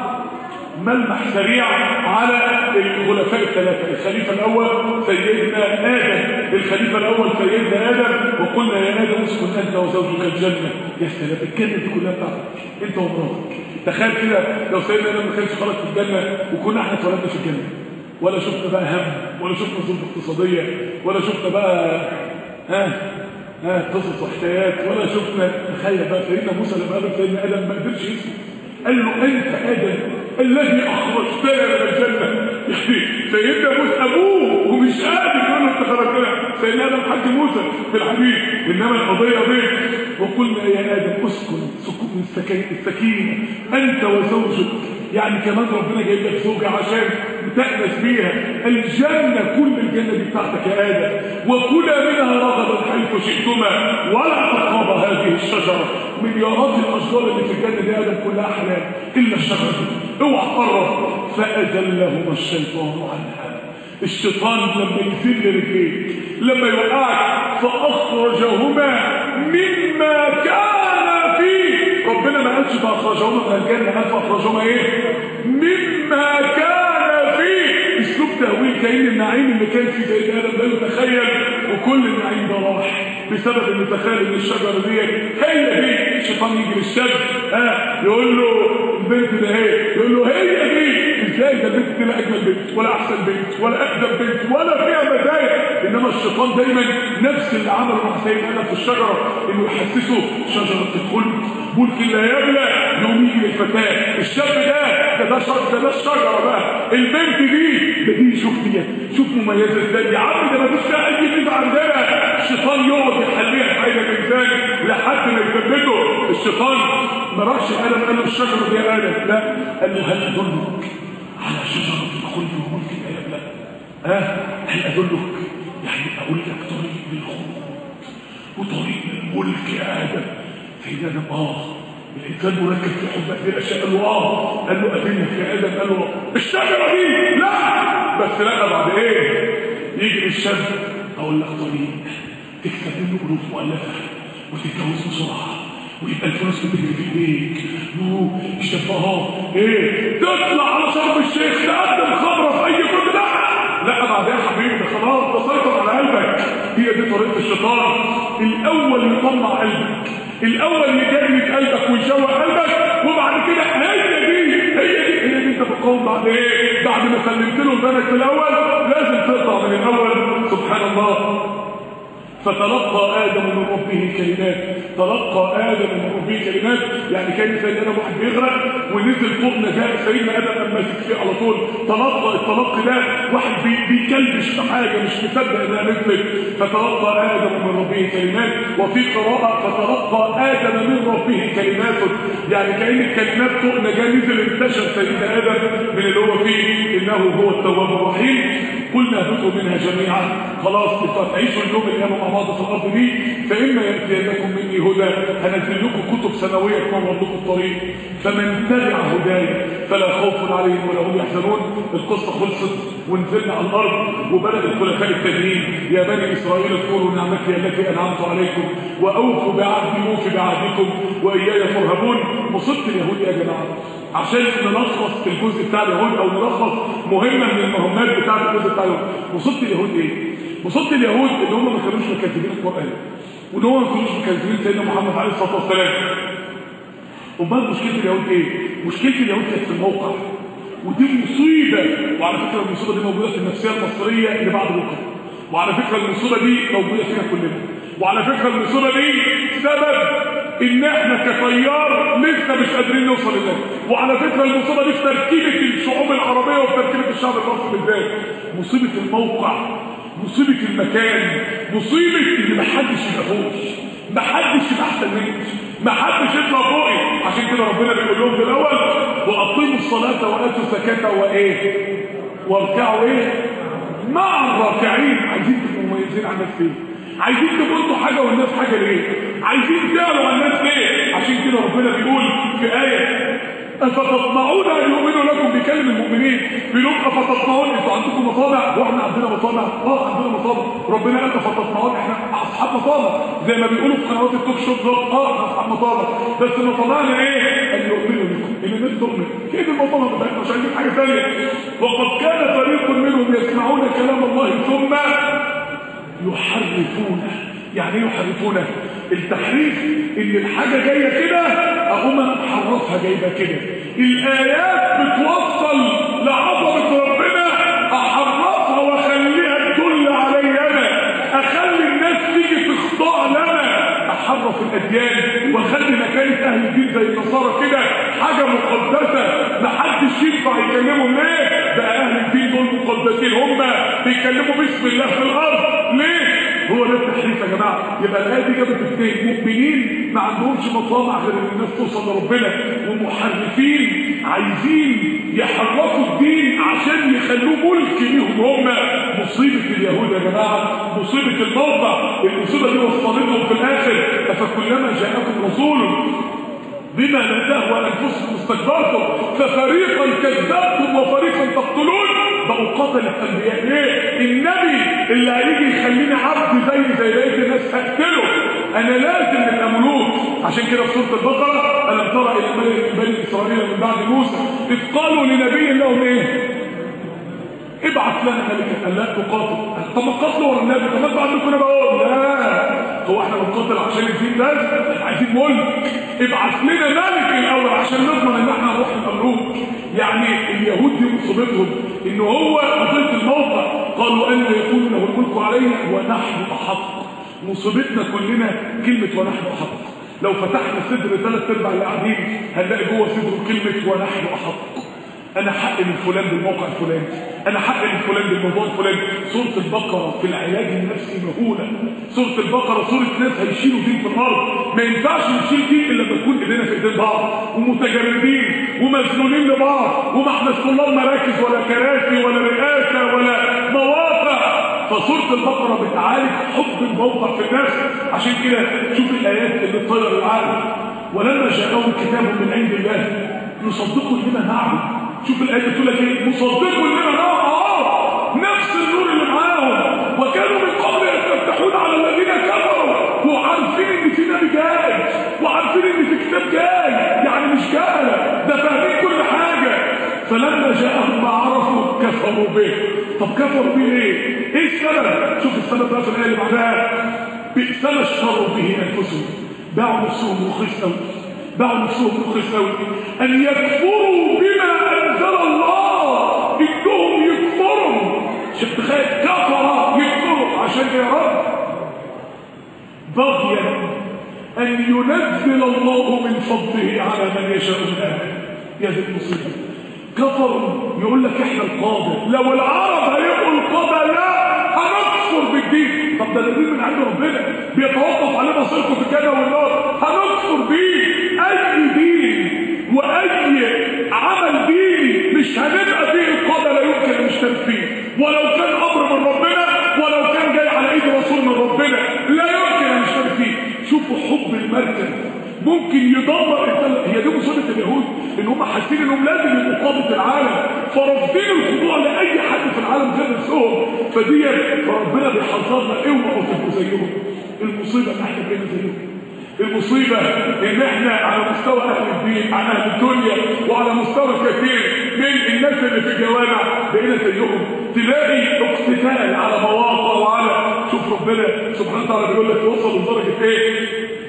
ملمح سريع على الخلفاء الثلاثة الخليفة الأول سيدنا آدم الخليفة الأول سيدنا آدم وقلنا يا آدم اسكن أنت وزوجك الجنة يا سلام الجنة دي كلها بتاعتك أنت ومراتك تخيل كده لو سيدنا آدم ما كانش خرج في الجنة وكنا احنا اتولدنا في الجنة ولا شفنا بقى هم ولا شفنا ظروف اقتصادية ولا شفنا بقى ها ها قصص وحكايات ولا شفنا تخيل بقى سيدنا موسى لما قابل سيدنا آدم ما قدرش يسكت قال له أنت آدم الذي أخرجتنا من الجنة يعني سيدنا موسى أبوه ومش قادر يقول له أنت خرجتنا سيدنا آدم حج موسى في الحديث إنما القضية بيت وقلنا يا آدم اسكن سكون السكين السكينة أنت وزوجك يعني كمان ربنا جايب لك زوجة عشان تأنس بيها الجنة كل الجنة دي بتاعتك يا آدم وكلا منها رغدا حيث شئتما ولا تقربا هذه الشجرة مليارات الأشجار اللي في الجنة دي آدم كلها حلال إلا الشجرة دي اوعى تقرب فأذلهما الشيطان عنها الشيطان لما يذل رجليك لما يوقعك فأخرجهما مما كان فيه ربنا ما قالش فأخرجهما من الجنة قال فأخرجهما إيه؟ مما كان فيه اسلوب تهويل كأن النعيم اللي كان في سيد آدم ده يتخيل وكل النعيم ده راح بسبب ان تخيل ان الشجره دي هي دي الشيطان يجي للشاب ها يقول له البنت ده هي يقول له هي دي ازاي ده البنت دي لا اجمل بنت ولا احسن بنت ولا اقدم بنت ولا فيها مزايا انما الشيطان دايما نفس اللي عمله مع سيد ادم في الشجره انه يحسسه شجره الخلد ملك لا يبلى يوم يجي للفتاه الشاب ده ده ده شجره ده, ده الشجره بقى البنت دي ده دي شوف دي شوف مميزه ازاي يا عم ده مفيش فيها اي ميزه عندنا الشيطان يقعد يحليها في عين الانسان لحد ما يثبته الشيطان ما راحش ادم قال له الشجره دي يا ادم لا قال له هل ادلك على شجره الخلد وملك لا يبلى ها هل ادلك يعني اقول لك طريق للخلود وطريق للملك يا ادم سيدنا ادم اه الانسان مركز في حبك للاشياء قال له اه قال له ادلك يا ادم قال له الشجره دي لا بس لا بعد ايه يجي الشاب اقول لك طريق تكسب منه الوف مؤلفه وتتجوز بسرعه ويبقى الفلوس بتجري في ايديك يو الشاب اهو ايه تطلع على شرم الشيخ تقدم خبره في اي كتب لا لا بعد يا حبيبي ده خلاص ده سيطر على قلبك هي دي طريقه الشيطان الاول يطلع قلبك الاول يجرد قلبك ويشوق قلبك وبعد كده هي دي هي دي هي دي انت بتقوم بعد ايه بعد ما سلمت له بالك في الاول لازم تقطع من الاول سبحان الله فتلقى آدم من ربه كلمات تلقى آدم من ربه كلمات يعني كان سيدنا واحد بيغرق ونزل فوق نجاة سيدنا آدم قام ماسك فيه على طول تلقى التلقي ده واحد بي بيكلبش في حاجة مش مصدق انها نزلت فتلقى آدم من ربه كلمات وفي قراءة فتلقى آدم من ربه كلمات يعني كأن الكلمات فوق نجاة نزل انتشر سيدنا آدم من اللي هو فيه إنه هو التواب الرحيم قلنا اهبطوا منها جميعا خلاص انتوا هتعيشوا اليوم اللي قاموا مع بعض في الارض دي فاما ياتينكم مني هدى هنزل لكم كتب سنويه تنور لكم الطريق فمن تبع هداي فلا خوف عليهم ولا هم يحزنون القصه خلصت ونزلنا على الارض وبلغ الخلفاء التانيين يا بني اسرائيل اذكروا نعمتي التي انعمت عليكم واوفوا بعهدي اوفي بعهدكم واياي فارهبون مصيبه اليهود يا جماعه عشان نلخص في الجزء بتاع اليهود او نلخص مهمه من المهمات بتاعه الجزء بتاع اليهود مصيبه اليهود ايه مصيبه اليهود ان هم ما كانوش مكذبين القران وان هم ما كانوش مكذبين سيدنا محمد عليه الصلاه والسلام امال مشكله اليهود ايه مشكله اليهود كانت في الموقع ودي مصيبه وعلى فكره المصيبه دي موجوده في النفسيه المصريه اللي بعد بكره وعلى فكره المصيبه دي موجوده فينا كلنا وعلى فكره المصيبه دي سبب ان احنا كتيار لسه مش قادرين نوصل لده وعلى فكره المصيبه دي في تركيبه الشعوب العربيه وفي تركيبه الشعب المصري بالذات مصيبه الموقع مصيبه المكان مصيبه ان محدش يبقاهوش محدش يبقى احسن مني محدش يطلع فوقي عشان كده ربنا بيقول لهم في الاول واقيموا الصلاه واتوا الزكاه وايه واركعوا ايه مع الراكعين عايزين تبقوا مميزين عن الناس ليه عايزين تبقوا انتوا حاجه والناس حاجه ليه عايزين تعلوا عن الناس ليه عشان كده ربنا بيقول في ايه افتطمعون ان يؤمنوا لكم بكلم المؤمنين بيقول افتطمعون انتوا عندكم مطامع واحنا عندنا مطامع اه عندنا مطامع ربنا قال افتطمعون احنا اصحاب مطامع زي ما بيقولوا في قنوات التوك شو بالظبط اه احنا اصحاب مطامع بس مطامعنا ايه ان يؤمنوا لكم ان الناس تؤمن كيف المطامع بتاعتنا مش عايزين حاجه ثانيه وقد كان فريق منهم يسمعون كلام الله ثم يحرفونه يعني ايه يحرفونه التحريف ان الحاجه جايه كده اقوم انا محرفها جايبه كده الايات بتوصل لعظمه ربنا احرفها واخليها تدل علي انا اخلي الناس تيجي تخضع لنا احرف الاديان واخلي مكانه اهل الدين زي النصارى كده حاجه مقدسه محدش ينفع يكلمهم ليه بقى اهل الدين دول مقدسين هم بيكلموا باسم الله في الارض ليه هو ده التحريف يا جماعه يبقى الايه دي جابت اثنين مؤمنين ما عندهمش مطامع غير ان الناس توصل لربنا ومحرفين عايزين يحرفوا الدين عشان يخلوه ملك ليهم هم مصيبه اليهود يا جماعه مصيبه الموقع المصيبه دي وصلتهم في الاخر افكلما جاءكم رسول بما لا تهوى انفسكم استكبرتم ففريقا كذبتم وفريقا تقتلون بقوا قتل الانبياء ليه النبي اللي هيجي يخليني عبد زي زي بقيه الناس هقتله انا لازم نبقى ملوك عشان كده في سوره البقره الم ترى الى ملك من بني اسرائيل من بعد موسى اذ قالوا لنبي لهم ايه ابعث لنا ملكا قال لا تقاتل طب ما قاتلوا ورا النبي طب ما انتوا عندكم انا بقول لا هو احنا بنقاتل عشان الدين ده عايزين ملك ابعث لنا ملك الاول عشان نضمن ان احنا نروح المملوك يعني اليهود دي مصيبتهم ان هو قضيه الموقع قالوا ان يكون له الملك علينا ونحن احق مصيبتنا كلنا كلمه ونحن احق لو فتحنا صدر ثلاث ارباع اللي قاعدين هنلاقي جوه صدره كلمه ونحن احق انا حق من فلان بالموقع الفلاني انا حق من فلان بالموضوع الفلاني سوره البقره في العلاج النفسي مهوله سوره البقره سوره ناس هيشيلوا دين في الارض ما ينفعش نشيل دين الا لما تكون ايدينا في ايدين بعض ومتجردين ومسنونين لبعض وما احنا طلاب مراكز ولا كراسي ولا رئاسه ولا مواقع فسوره البقره بتعالج حب الموقع في الناس عشان كده شوف الايات اللي تطير العالم ولما جاءهم كتاب من عند الله يصدقوا لما نعبد شوف الآية بتقول لك ايه مصدقوا لنا اه نفس النور اللي معاهم وكانوا من قبل يستفتحون على الذين كفروا وعارفين ان في نبي جاي وعارفين ان في كتاب جاي يعني مش جهله ده فاهمين كل حاجه فلما جاءهم ما عرفوا كفروا به طب كفروا به ايه؟ ايه السبب؟ شوف السبب بقى في الايه اللي بعدها بئس ما اشتروا به انفسهم باعوا نفسهم رخيص قوي باعوا نفسهم رخيص قوي ان يكفروا بما انزل الله انهم يكفروا شوف تخيل كفر يكفروا عشان يا رب بغيا ان ينزل الله من فضله على من يشاء من اهله يا ذي المصيبه كفروا يقول لك احنا القاده لو العرب هيبقوا القاده لا هنكفر بالدين طب ده دليل من عند ربنا بيتوقف عليه مصيركم في الجنه والنار هنكفر بيه اي دين واي عمل ديني مش هنبقى فيه القاده لا يمكن ان نشترك فيه ولو كان ان هم حاسين انهم لازم يبقوا قاده العالم فرافضين الخضوع لاي حد في العالم غير نفسهم فدي فربنا بيحذرنا اوعوا تبقوا زيهم المصيبه ان احنا بقينا زيهم المصيبة ان احنا على مستوى اهل الدين على اهل الدنيا وعلى مستوى كثير من الناس اللي في الجوامع بقينا زيهم تلاقي اقتتال على مواقع وعلى شوف ربنا سبحانه وتعالى بيقول لك توصل لدرجة ايه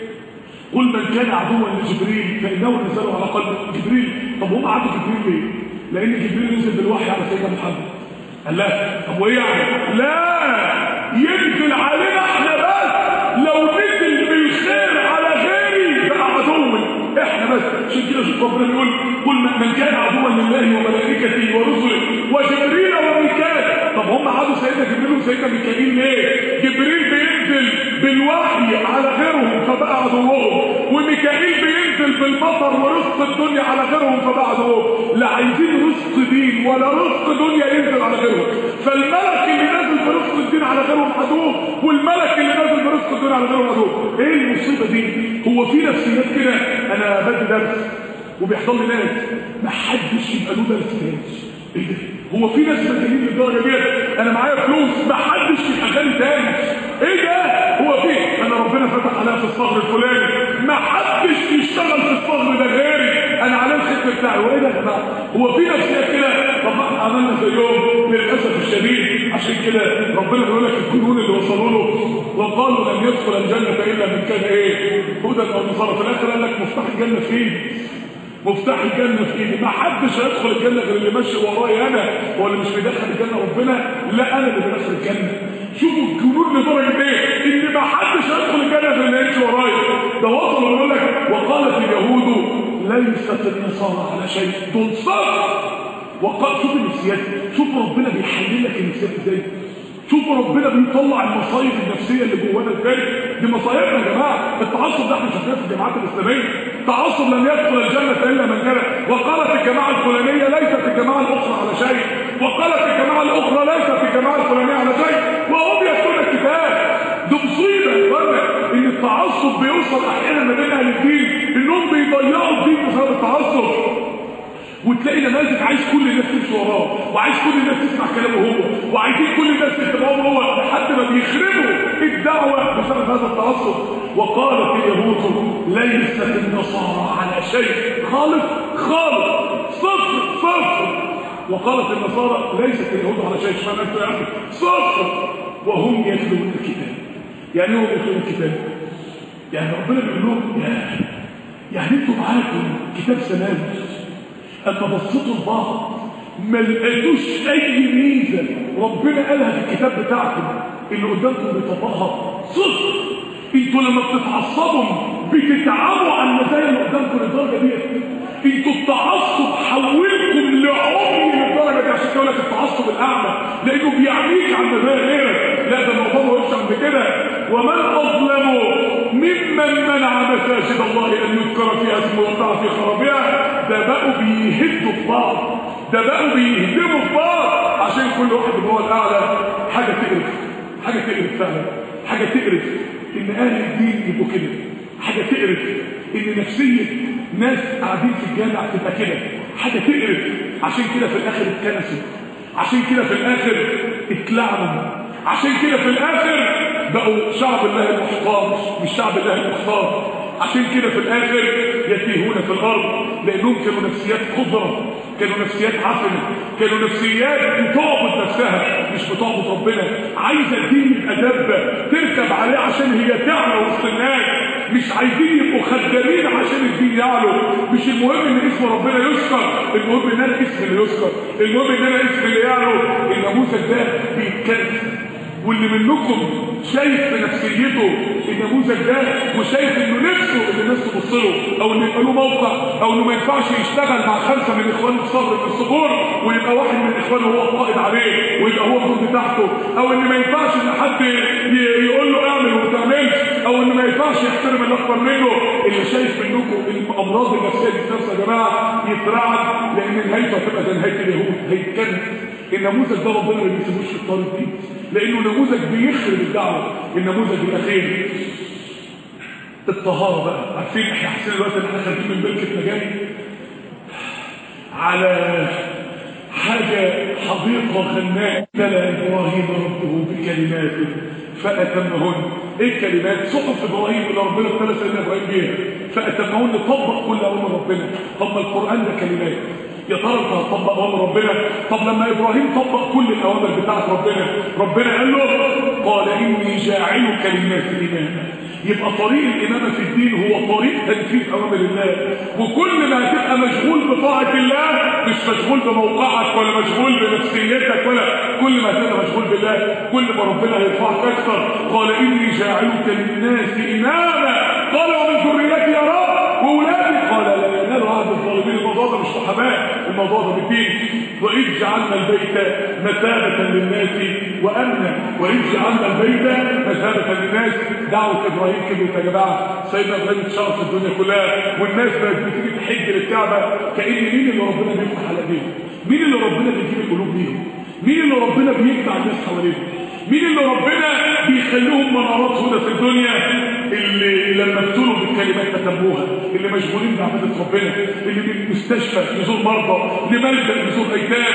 قل من كان عدوا لجبريل فانه نزل على قلب جبريل طب هم عدوا جبريل ليه؟ لان جبريل نزل بالوحي على سيدنا محمد قال لا طب وايه يعني؟ لا ينزل علينا احنا بس لو نزل بالخير على غيري بقى عدو احنا بس عشان كده شوف ربنا بيقول قل من كان عدوا لله وملائكته ورسله وجبريل وميكال طب هم عادوا سيدنا جبريل وسيدنا ميكائيل ليه؟ جبريل بينزل بالوحي على غيرهم فبقى عدوهم وميكائيل بينزل بالمطر ورزق الدنيا على غيرهم فبقى عدوهم لا عايزين رزق دين ولا رزق دنيا ينزل على غيرهم فالملك اللي نازل برزق الدين على غيرهم عدو والملك اللي نازل برزق الدنيا على غيرهم عدو ايه المصيبه دي هو في نفسيات كده انا بدي درس وبيحصل لي ناس ما حدش يبقى له درس تاني ايه ده هو في ناس مجانين للدرجه ديت انا معايا فلوس ما حدش يبقى غني تاني ايه ده هو في انا ربنا فتح عليا في الصغر الفلاني ما حدش يشتغل في الصغر ده غيري انا عليه الختم بتاعي هو ايه ده يا جماعه هو في نفسيات كده طب ما احنا عملنا زيهم للاسف الشديد عشان كده ربنا بيقول لك الجنون اللي وصلوا له وقالوا لن يدخل الجنه الا من كان ايه هدى او نصارى في الاخر قال لك مفتاح الجنه في ايدي مفتاح الجنة في ايدي ما حدش هيدخل الجنة غير اللي ماشي ورايا انا هو اللي مش بيدخل الجنة ربنا لا انا اللي بدخل الجنة شوفوا الجنون لدرجة ايه ان ما حدش هيدخل الجنة غير اللي يمشي ورايا ده وصل ويقول لك وقالت اليهود ليست النصارى على شيء دول صف وقال شوف النفسيات شوف ربنا بيحلل لك النفسيات ازاي شوفوا ربنا بيطلع المصايب النفسيه اللي جوانا ازاي دي مصايبنا يا جماعه التعصب ده احنا شفناه في الجامعات الاسلاميه تعصب لن يدخل الجنه الا من كان وقالت الجماعه الفلانيه ليست الجماعه الاخرى على شيء وقالت الجماعه الاخرى ليست الجماعه الفلانيه على شيء وهم يتلون الكتاب دي مصيبه يا اخوانا ان التعصب بيوصل احيانا ما بين اهل الدين انهم بيضيعوا الدين بسبب التعصب وتلاقي نماذج عايز كل الناس تمشي وراه وعايز كل الناس تسمع كلامه هو وعايزين كل الناس تتبعه هو لحد ما بيخربوا الدعوه بسبب هذا التعصب وقالت اليهود ليست النصارى على شيء خالص خالص صفر صفر وقالت النصارى ليست اليهود على شيء اشمعنى انتوا يعني صفر وهم يتلون الكتاب يعني هم يتلون الكتاب يعني ربنا بيقول لهم يا يعني انتوا معاكم كتاب سلام اما بصيتوا لبعض ما لقيتوش اي ميزه ربنا قالها في الكتاب بتاعكم اللي قدامكم بيطبقها صفر انتوا لما بتتعصبوا بتتعبوا على المزايا اللي قدامكم للدرجه ديت انتوا التعصب حولكم لعمي للدرجه دي عشان كده لك التعصب الاعمى لانه بيعميك على المزايا غيرك لا ده الموضوع ما يوصل عند كده ومن اظلم ممن منع مساجد الله ان يذكر فيها اسمه ويطلع في خرابها ده بقوا بيهدوا في بعض ده بقوا بيهدموا في بعض عشان كل واحد اللي هو الاعلى حاجه تقرف حاجه تقرف فعلا حاجه تقرف ان اهل الدين يبقوا كده حاجه تقرف ان نفسيه ناس قاعدين في الجامع تبقى كده حاجه تقرف عشان كده في الاخر اتكنسوا عشان كده في الاخر اتلعنوا عشان كده في الاخر بقوا شعب الله المحتار مش شعب الله المختار عشان كده في الاخر يتيهون في الارض لانهم كانوا نفسيات خضره كانوا نفسيات عفنه كانوا نفسيات بتعبد نفسها مش بتعبد ربنا عايزه الدين يبقى دبه تركب عليه عشان هي تعلى وسط الناس مش عايزين يبقوا خدامين عشان الدين يعلو مش المهم ان اسم ربنا يذكر المهم ان انا اسمي اللي يذكر المهم ان انا اسمي اللي يعلو النموذج ده بيتكلم واللي منكم شايف في نفسيته النموذج ده وشايف انه نفسه ان الناس تبص له او انه يبقى له موقع او انه ما ينفعش يشتغل مع خمسه من اخوانه في صغر في الصبور ويبقى واحد من اخوانه هو القائد عليه ويبقى هو الدور بتاعته او ان ما ينفعش ان حد ي- يقول له اعمل وما تعملش او ان ما ينفعش يحترم اللي اكبر منه اللي شايف منكم الامراض النفسيه دي في نفسه يا جماعه يترعب لان نهايته هتبقى زي نهايه اليهود هيتكلم النموذج ده ربنا ما بيسيبوش في الطريق دي لانه نموذج بيخرب الدعوه النموذج الاخير الطهاره بقى عارفين احنا حاسين دلوقتي ان احنا خارجين من بركه مجاري على حاجة حديقة غناء تلا إبراهيم ربه بكلماته فأتمهن إيه الكلمات؟ صحف إبراهيم اللي ربنا ابتلى سيدنا إبراهيم بيها فأتمهن طبق كل أمر ربنا طب ما القرآن ده كلمات يا ترى انت هتطبق امر ربنا طب لما ابراهيم طبق كل الاوامر بتاعت ربنا ربنا قال له قال اني جاعلك للناس اماما يبقى طريق الامامه في الدين هو طريق تنفيذ اوامر الله وكل ما هتبقى مشغول بطاعه الله مش مشغول بموقعك ولا مشغول بنفسيتك ولا كل ما هتبقى مشغول بالله كل ما ربنا هيرفعك اكثر قال اني جاعلك للناس اماما قال ومن ذريتي يا رب واولادي قال لا ينال عهد الظالمين الموضوع ده مش محاماه الموضوع ده بالدين واذ جعلنا البيت مثابه للناس وامنا واذ جعلنا البيت مثابه للناس دعوه ابراهيم كبرت يا جماعه سيدنا ابراهيم اتشهر في الدنيا كلها والناس بقت بتيجي تحج للكعبه كان مين اللي ربنا بيفتح على ايديهم مين اللي ربنا بيجيب القلوب ليهم مين اللي ربنا بيجمع الناس حواليهم مين اللي ربنا بيخليهم منارات هدى في الدنيا اللي لما ابتلوا بالكلمات تتبوها اللي مشغولين بعبادة ربنا اللي بالمستشفى يزور مرضى لملجأ يزور ايتام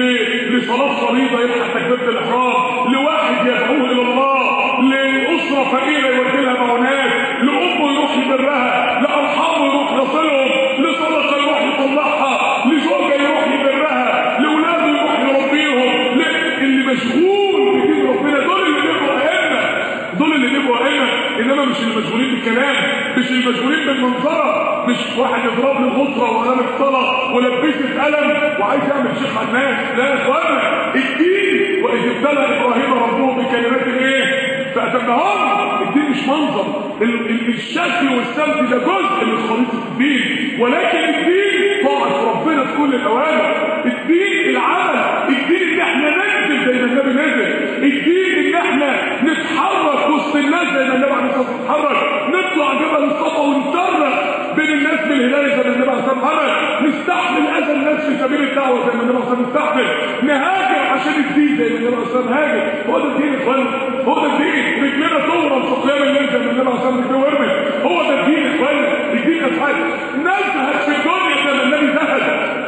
ل- لصلاة فريضة يلحق تكبيرة الإحرام لواحد يدعوه إلى الله لأسرة فقيرة يودي لها معونات لأمه يروح يبرها لأرحامه يروح يصلهم لصدقة يروح يطلعها لزوجة يروح يبرها لأولاده يروح يربيهم ل- اللي مشغول بدين ربنا دول اللي بيبقوا أئمة دول اللي بيبقوا أئمة إنما مش المشغولين بالكلام مش المشغولين بالمنظرة مش واحد يضرب لي غطرة وقلم الصلاة ولبسه قلم وعايز يعمل شيخ على الناس لا يا اخوانا الدين وإذ ابتلى إبراهيم ربه بكلمات إيه؟ فأتمهن الدين مش منظر ال- ال- الشكل والسمت ده جزء من خريطة الدين ولكن الدين طاعة ربنا في كل الأوامر الدين العمل الدين ان احنا ننزل زي ما النبي نزل الدين ان احنا نتحرك وسط الناس زي ما النبي عليه الصلاه والسلام اتحرك نطلع جبل الصفا ونصرخ بين الناس بالهلال زي ما النبي عليه الصلاه والسلام عمل نستحمل اذى الناس في سبيل الدعوه زي ما النبي عليه الصلاه والسلام استحمل نهاجر عشان الدين زي ما النبي عليه الصلاه والسلام هاجر هو ده الدين يا اخوانا هو ده الدين رجلنا تورم في قيام الليل زي ما النبي عليه الصلاه والسلام بيورمل هو ده الدين يا اخوانا الدين افعال نزهد في الدنيا زي ما النبي زهد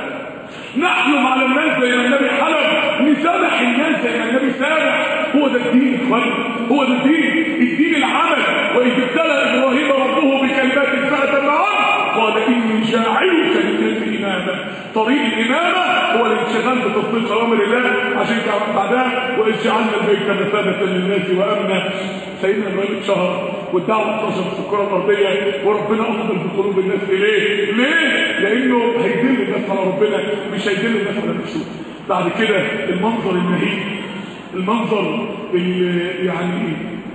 نحلم على الناس زي ما النبي حلم نسامح الناس زي ما النبي سامح هو ده الدين يا اخوانا هو ده الدين الدين العمل واذ ابتلى ابراهيم ربه بكلمات فاتمهن قال اني جاعلك للناس اماما طريق الامامه هو الانشغال بتطبيق اوامر الله عشان كده بعدها واذ جعلنا البيت مثابه للناس وامنا سيدنا ابراهيم اتشهر والدعوه انتشرت في الكره الارضيه وربنا اقبل بقلوب الناس اليه ليه؟ لانه هيدل الناس على ربنا مش هيدل الناس على نفسه بعد كده المنظر النهيب المنظر اللي يعني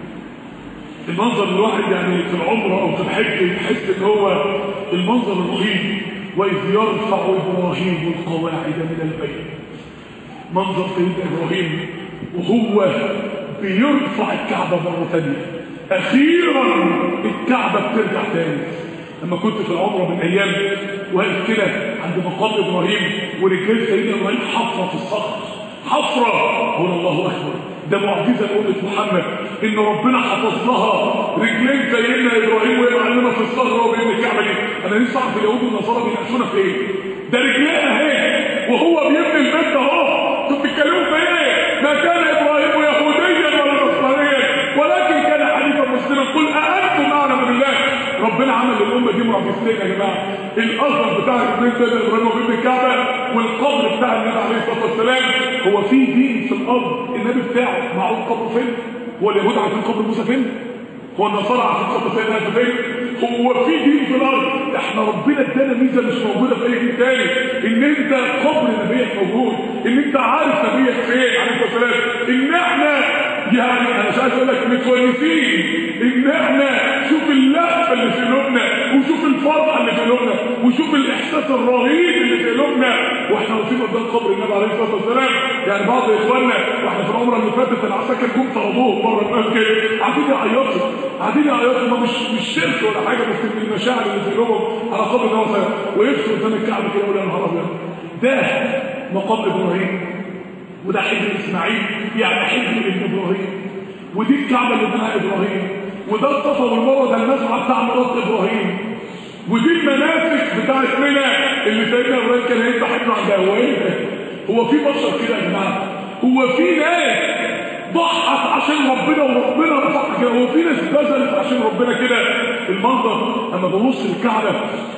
المنظر الواحد يعني في العمرة أو في الحج يحس إن هو المنظر الرهيب وإذ يرفع إبراهيم القواعد من البيت منظر سيدنا إبراهيم وهو بيرفع الكعبة مرة ثانية أخيرا الكعبة بترجع تاني لما كنت في العمرة من أيام واقف كده عند مقام إبراهيم ورجلين سيدنا إبراهيم حفرة في الصخر حفرة قول الله أكبر ده معجزة لأمة محمد إن ربنا حفظ لها رجلين سيدنا إبراهيم وهي معلمة في الصخرة وبين الكعبة دي أنا لسه أعرف اليهود والنصارى بيناقشونا في إيه ده رجليها أهي وهو بيبني البيت ده أهو أنتوا بتتكلموا في إيه ما كان إبراهيم يهوديا ولا نصرانيا ولكن كان حنيفا مسلما قل أأنتم أعلم بالله ربنا عمل للأمة دي معجزتين يا جماعة الأثر بتاع رجلين سيدنا إبراهيم وبين الكعبة والقبر بتاع النبي عليه الصلاة والسلام هو في دين في الأرض النبي بتاعه معروف قبره فين؟ هو اليهود عارفين قبر موسى فين؟ هو النصارى عارفين قبر سيدنا عيسى فين؟ هو في دين في الأرض احنا ربنا ادانا ميزة مش موجودة في أي دين تاني إن أنت قبر نبيك موجود إن أنت عارف نبيك فين عليه الصلاة والسلام إن احنا يعني أنا مش عايز أقول لك متونسين إن احنا شوف اللهفة اللي في قلوبنا وشوف الفرحة اللي في قلوبنا وشوف الإحساس الرهيب اللي في قلوبنا واحنا واقفين قدام قبر النبي عليه الصلاة والسلام يعني بعض إخواننا واحنا في العمرة اللي فاتت العساكر جم طردوهم بره المسجد قاعدين يعيطوا قاعدين يعيطوا ما مش مش شرك ولا حاجة بس من المشاعر اللي في قلوبهم على قبر النبي صلى الله عليه وسلم ويقفوا قدام الكعبة كده يقولوا يا نهار أبيض ده مقام إبراهيم وده حجر إسماعيل يعني حجر ابن إبراهيم ودي الكعبة اللي بناها إبراهيم وده الصفا والمروة ده المسعى بتاع مرات إبراهيم ودي المناسك بتاعت منى اللي سيدنا ابراهيم كان هيذبح ابنه عند هواه هو في بشر كده يا جماعه هو في ناس ضحت عشان ربنا وربنا رفعها كده هو في ناس بذلت عشان ربنا كده المنظر اما ببص للكعبه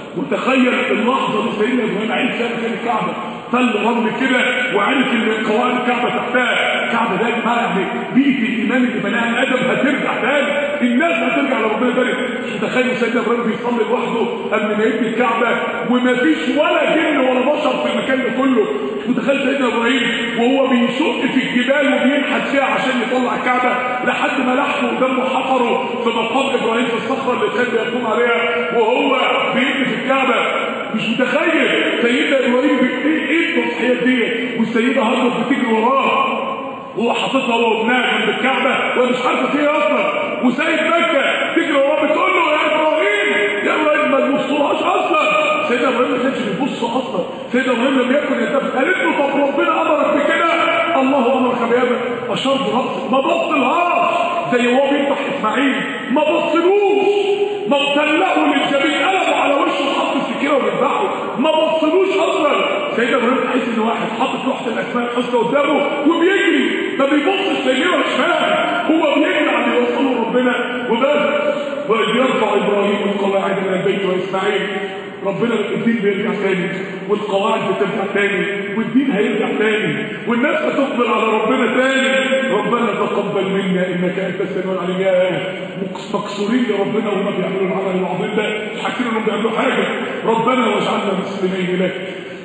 وتخيل اللحظه اللي سيدنا ابراهيم عين فيها مكان الكعبه تل رمل كده وعرف ان قواعد الكعبه تحتها الكعبه ده يا جماعه يعني بيئه الايمان اللي بناها ادم هترجع تاني الناس هترجع لربنا تاني مش متخيل سيدنا ابراهيم بيصلي لوحده قبل ما يبني الكعبه ومفيش ولا جن ولا بشر في المكان ده كله مش متخيل سيدنا ابراهيم وهو بيشق في الجبال وبينحت فيها عشان يطلع الكعبه لحد ما لحمه ودمه حفروا في مقام ابراهيم في الصخره اللي كان بيقوم عليها وهو بيبني في الكعبه مش متخيل سيدنا ابراهيم ايه ايه التضحيات دي والسيده هاجر بتجري وراه هو حاططها هو وابنها جنب الكعبه وهي مش عارفه ايه اصلا وسيد مكه تجري وراه بتقول له يا ابراهيم يا ابراهيم ما تبصلهاش اصلا سيدنا ابراهيم ما كانش بيبص اصلا سيدنا ابراهيم لم يكن يلتفت قالت له طب ربنا امرك بكده الله امرك بهذا اشار براسه ما بصلهاش زي هو بيذبح اسماعيل ما بصلوش ما ابتلعوا للجبين قلبوا على وشه وحط السكينه وبيذبحوا ما بصلوش اصلا سيدنا ابراهيم تحس ان واحد حاطط لوحه الاسماء الحسنى قدامه وبيجري ما بيبصش ليمين مش فاهم هو بيجري عم يوصله ربنا وبس واذ يرفع ابراهيم القواعد من البيت واسماعيل ربنا الدين بيرجع تاني والقواعد بترجع تاني والدين هيرجع تاني والناس هتقبل على ربنا تاني ربنا تقبل منا انك انت السميع العليم يا مكسورين لربنا وما بيعملوا العمل العظيم ده مش حاسين انهم بيعملوا حاجه ربنا واجعلنا مسلمين لك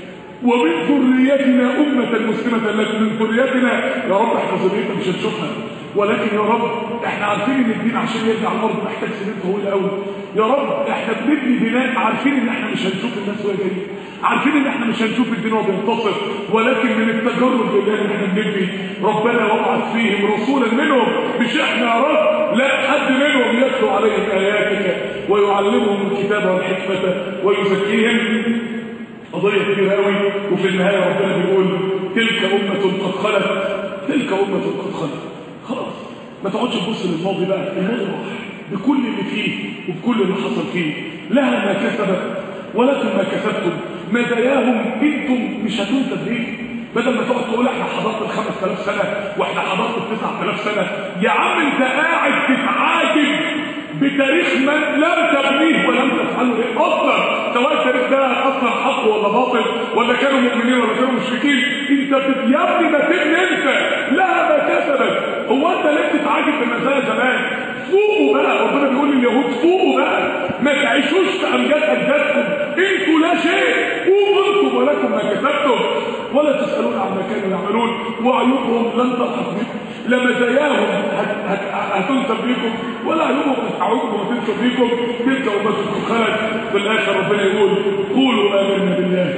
ومن ذريتنا أمة مسلمة لك من ذريتنا يا رب احنا ذريتنا مش هنشوفها ولكن يا رب احنا عارفين ان الدين عشان يرجع الارض محتاج سنين طويله قوي يا رب احنا بنبني بناء عارفين ان احنا مش هنشوف الناس وهي جايه عارفين ان احنا مش هنشوف الدين وهو بينتصر ولكن من التجرد بالله ان احنا بنبني ربنا وابعث فيهم رسولا منهم مش احنا يا رب لا حد منهم يتلو عليهم اياتك ويعلمهم الكتاب والحكمه ويزكيهم قضية كبيرة قوي وفي النهاية ربنا بيقول تلك أمة قد خلت تلك أمة قد خلت خلاص ما تقعدش تبص للماضي بقى الماضي راح بكل اللي فيه وبكل اللي حصل فيه لها ما كسبت ولكم ما كسبتم مزاياهم انتم مش هتنسب ليه بدل ما تقعد تقول احنا حضرت ال 5000 سنه واحنا حضرت ال 9000 سنه يا عم انت قاعد تتعاجب بتاريخ من لم تبنيه ولم تفعله ايه اصلا سواء التاريخ ده اصلا حق ولا باطل ولا كانوا مؤمنين ولا كانوا مشركين انت بت- يا ابني ما تبني انت لها ما كسبت هو انت ليه بتتعاجب بمزايا زمان فوقوا بقى ربنا بيقول لليهود فوقوا بقى ما تعيشوش في امجاد اجدادكم انتوا لا شيء قوموا انتم ولكم ما كسبتم ولا تسالون عما كانوا يعملون وعيوبهم لن تلحق بكم لمزاياهم هت- هت- هتنسب لكم ولا عيوبهم هتعودكم وتنسب لكم تلك امتكم خلت في الاخر ربنا يقول قولوا امنا بالله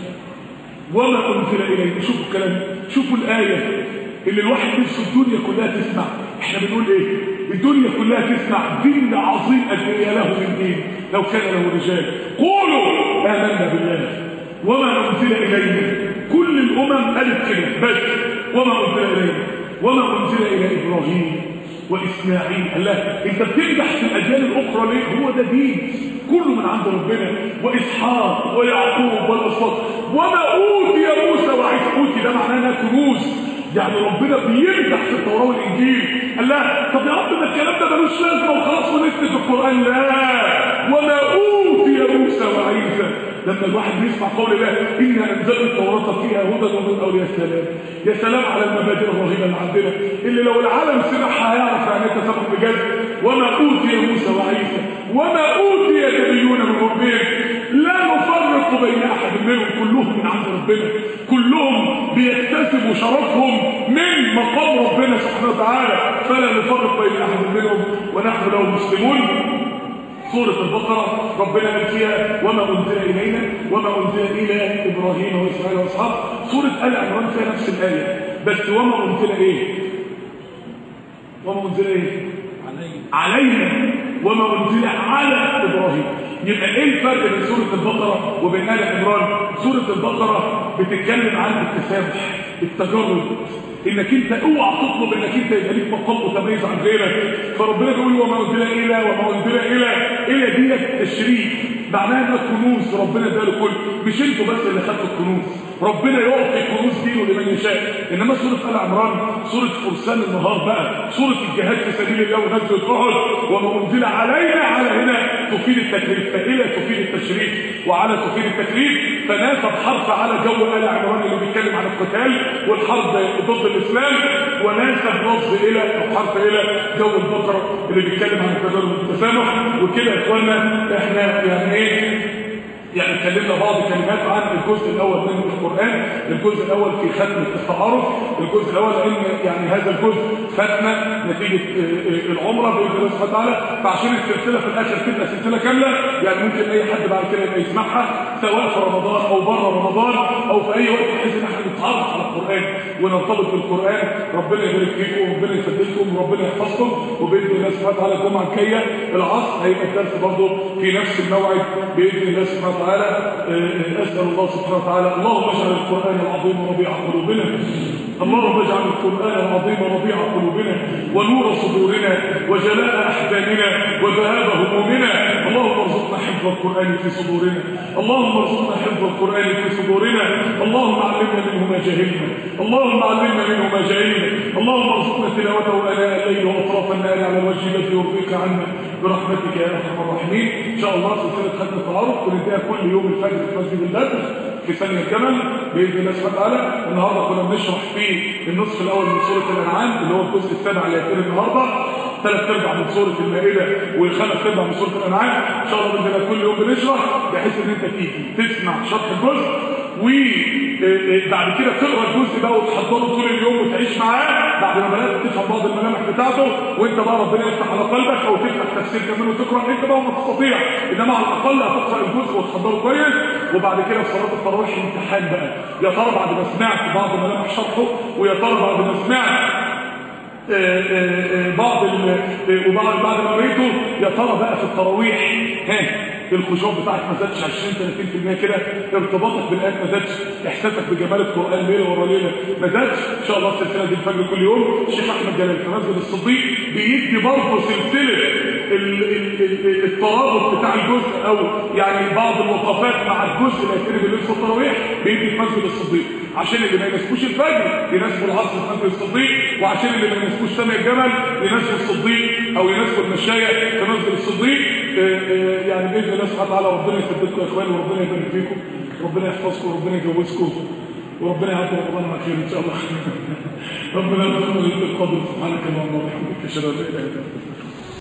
وما انزل الينا شوفوا الكلام شوفوا الايه اللي الواحد نفسه الدنيا كلها تسمع احنا بنقول ايه الدنيا كلها تسمع دين عظيم قد ايه له من دين لو كان له رجال قولوا امنا بالله وما انزل الينا كل الامم قالت كده بس وما انزل الينا وما انزل الى ابراهيم واسماعيل الله انت بتنجح في الاديان الاخرى ليه هو ده دين كله من عند ربنا واسحاق ويعقوب والاسباط وما اوتي موسى وعيسى اوتي ده معناه انها كنوز يعني ربنا بيمدح في التوراه والانجيل قال لا طب يا رب ده الكلام ده ملوش لازمه وخلاص ونكتب في القران لا وما اوتي موسى وعيسى لما الواحد بيسمع قول الله انا انزلنا التوراه فيها هدى ونور يا سلام يا سلام على المبادئ الرهيبه اللي عندنا اللي لو العالم سمعها هيعرف يعني انت سبق بجد وما اوتي موسى وعيسى وما اوتي نبيون من ربهم لا نفرق بين احد منهم كلهم من عند ربنا كلهم بيكتسبوا شرفهم من مقام ربنا سبحانه وتعالى فلا نفرق بين احد منهم ونحن له مسلمون سورة البقرة ربنا قال فيها وما أنزل إلينا وما أنزل إلى إبراهيم وإسرائيل وأصحاب سورة آل عمران فيها نفس الآية بس وما أنزل إيه؟ وما أنزل إيه؟ علينا وما أنزل على إبراهيم يبقى إيه الفرق بين سورة البقرة وبين آل عمران؟ سورة البقرة بتتكلم عن التسامح التجرد انك انت اوعى تطلب انك انت يبقى ليك مقام متميز عن غيرك فربنا بيقول وما انزل الى وما انزل الى الى ديت تشريف معناها انها كنوز ربنا اداله كل مش انتوا بس اللي خدتوا الكنوز ربنا يعطي كنوز دينه لمن يشاء انما سوره ال عمران سوره فرسان النهار بقى سوره الجهاد في سبيل الله ونزل احد وما انزل علينا على هنا تفيد التكليف فإلى تفيد التشريف وعلى تفيد التكليف فناسب حرف على جو ال عمران اللي بيتكلم عن القتال والحرب ضد الاسلام وناسب لفظ الى او حرف الى جو البقره اللي بيتكلم عن التجارب والتسامح وكده يا اخوانا احنا يعني ايه يعني اتكلمنا بعض كلمات عن الجزء الاول من القران الجزء الاول في ختم التعارف الجزء الاول لان يعني هذا الجزء ختمه نتيجه العمره باذن الله سبحانه وتعالى فعشان السلسله في الاخر تبقى سلسله كامله يعني ممكن اي حد بعد كده يبقى يسمعها سواء في رمضان او بره رمضان او في اي وقت بحيث ان احنا نتعرف على القران ونرتبط بالقران ربنا يبارك فيكم وربنا يسددكم وربنا يحفظكم وباذن الله سبحانه وتعالى الجمعه الجايه العصر هيبقى الدرس برضه في نفس الموعد باذن الله سبحانه وتعالى اسال الله سبحانه وتعالى اللهم اجعل القران العظيم ربيع قلوبنا اللهم اجعل القران العظيم ربيع قلوبنا ونور صدورنا وجلاء احزاننا وذهاب همومنا اللهم ارزقنا حفظ القران في صدورنا اللهم ارزقنا حفظ القران في صدورنا اللهم علمنا منه ما جهلنا اللهم علمنا منه ما جهلنا اللهم ارزقنا تلاوته اناء الليل واطراف النهار على الوجه الذي يرضيك عنا برحمتك يا ارحم الراحمين ان شاء الله سلسله ختم التعارف وننتهي كل يوم الفجر في مسجد البدر في ثانية الجمل بإذن الله سبحانه وتعالى النهاردة كنا بنشرح في النصف الأول من سورة الأنعام اللي هو الجزء السابع اللي هيكون النهاردة ثلاث ارباع من سورة المائدة والخمس ارباع من سورة الأنعام إن شاء الله بإذن الله كل يوم بنشرح بحيث إن أنت تيجي تسمع شرح الجزء وبعد كده تقرا الجزء بقى وتحضره طول اليوم وتعيش معاه بعد ما بدات تفهم بعض الملامح بتاعته وانت بقى ربنا يفتح على قلبك او تفتح تفسير كمان وتقرا انت بقى ما تستطيع انما على الاقل هتقرا الجزء وتحضره كويس وبعد كده في صلاه التراويح امتحان بقى يا ترى بعد ما سمعت بعض ملامح شرحه ويا ترى بعد ما سمعت بعض وبعد بعد ما قريته يا ترى بقى في التراويح ها الخشوع بتاعك ما زادش 20 30% كده ارتباطك بالايات ما زادش احساسك بجمال القران ليله ورا ليله ما زادش ان شاء الله السلسله دي الفجر كل يوم الشيخ احمد جلال في مسجد الصديق بيدي برضه سلسله الترابط بتاع الجزء او يعني بعض الوقفات مع الجزء اللي هيتقري بالليل في التراويح بيدي في مسجد الصديق عشان اللي ما يناسبوش الفجر يناسبوا العصر في مسجد الصديق وعشان اللي ما يناسبوش سامع الجمل يناسبوا الصديق او يناسبوا المشايه في مسجد الصديق يعني باذن الله سبحانه وتعالى ربنا يثبتكم يا اخواني وربنا يبارك فيكم ربنا يحفظكم وربنا يجوزكم وربنا يعطي رمضان على خير ان شاء الله ربنا يرزقنا القدر سبحانك اللهم وبحمدك اشهد ان لا اله الا انت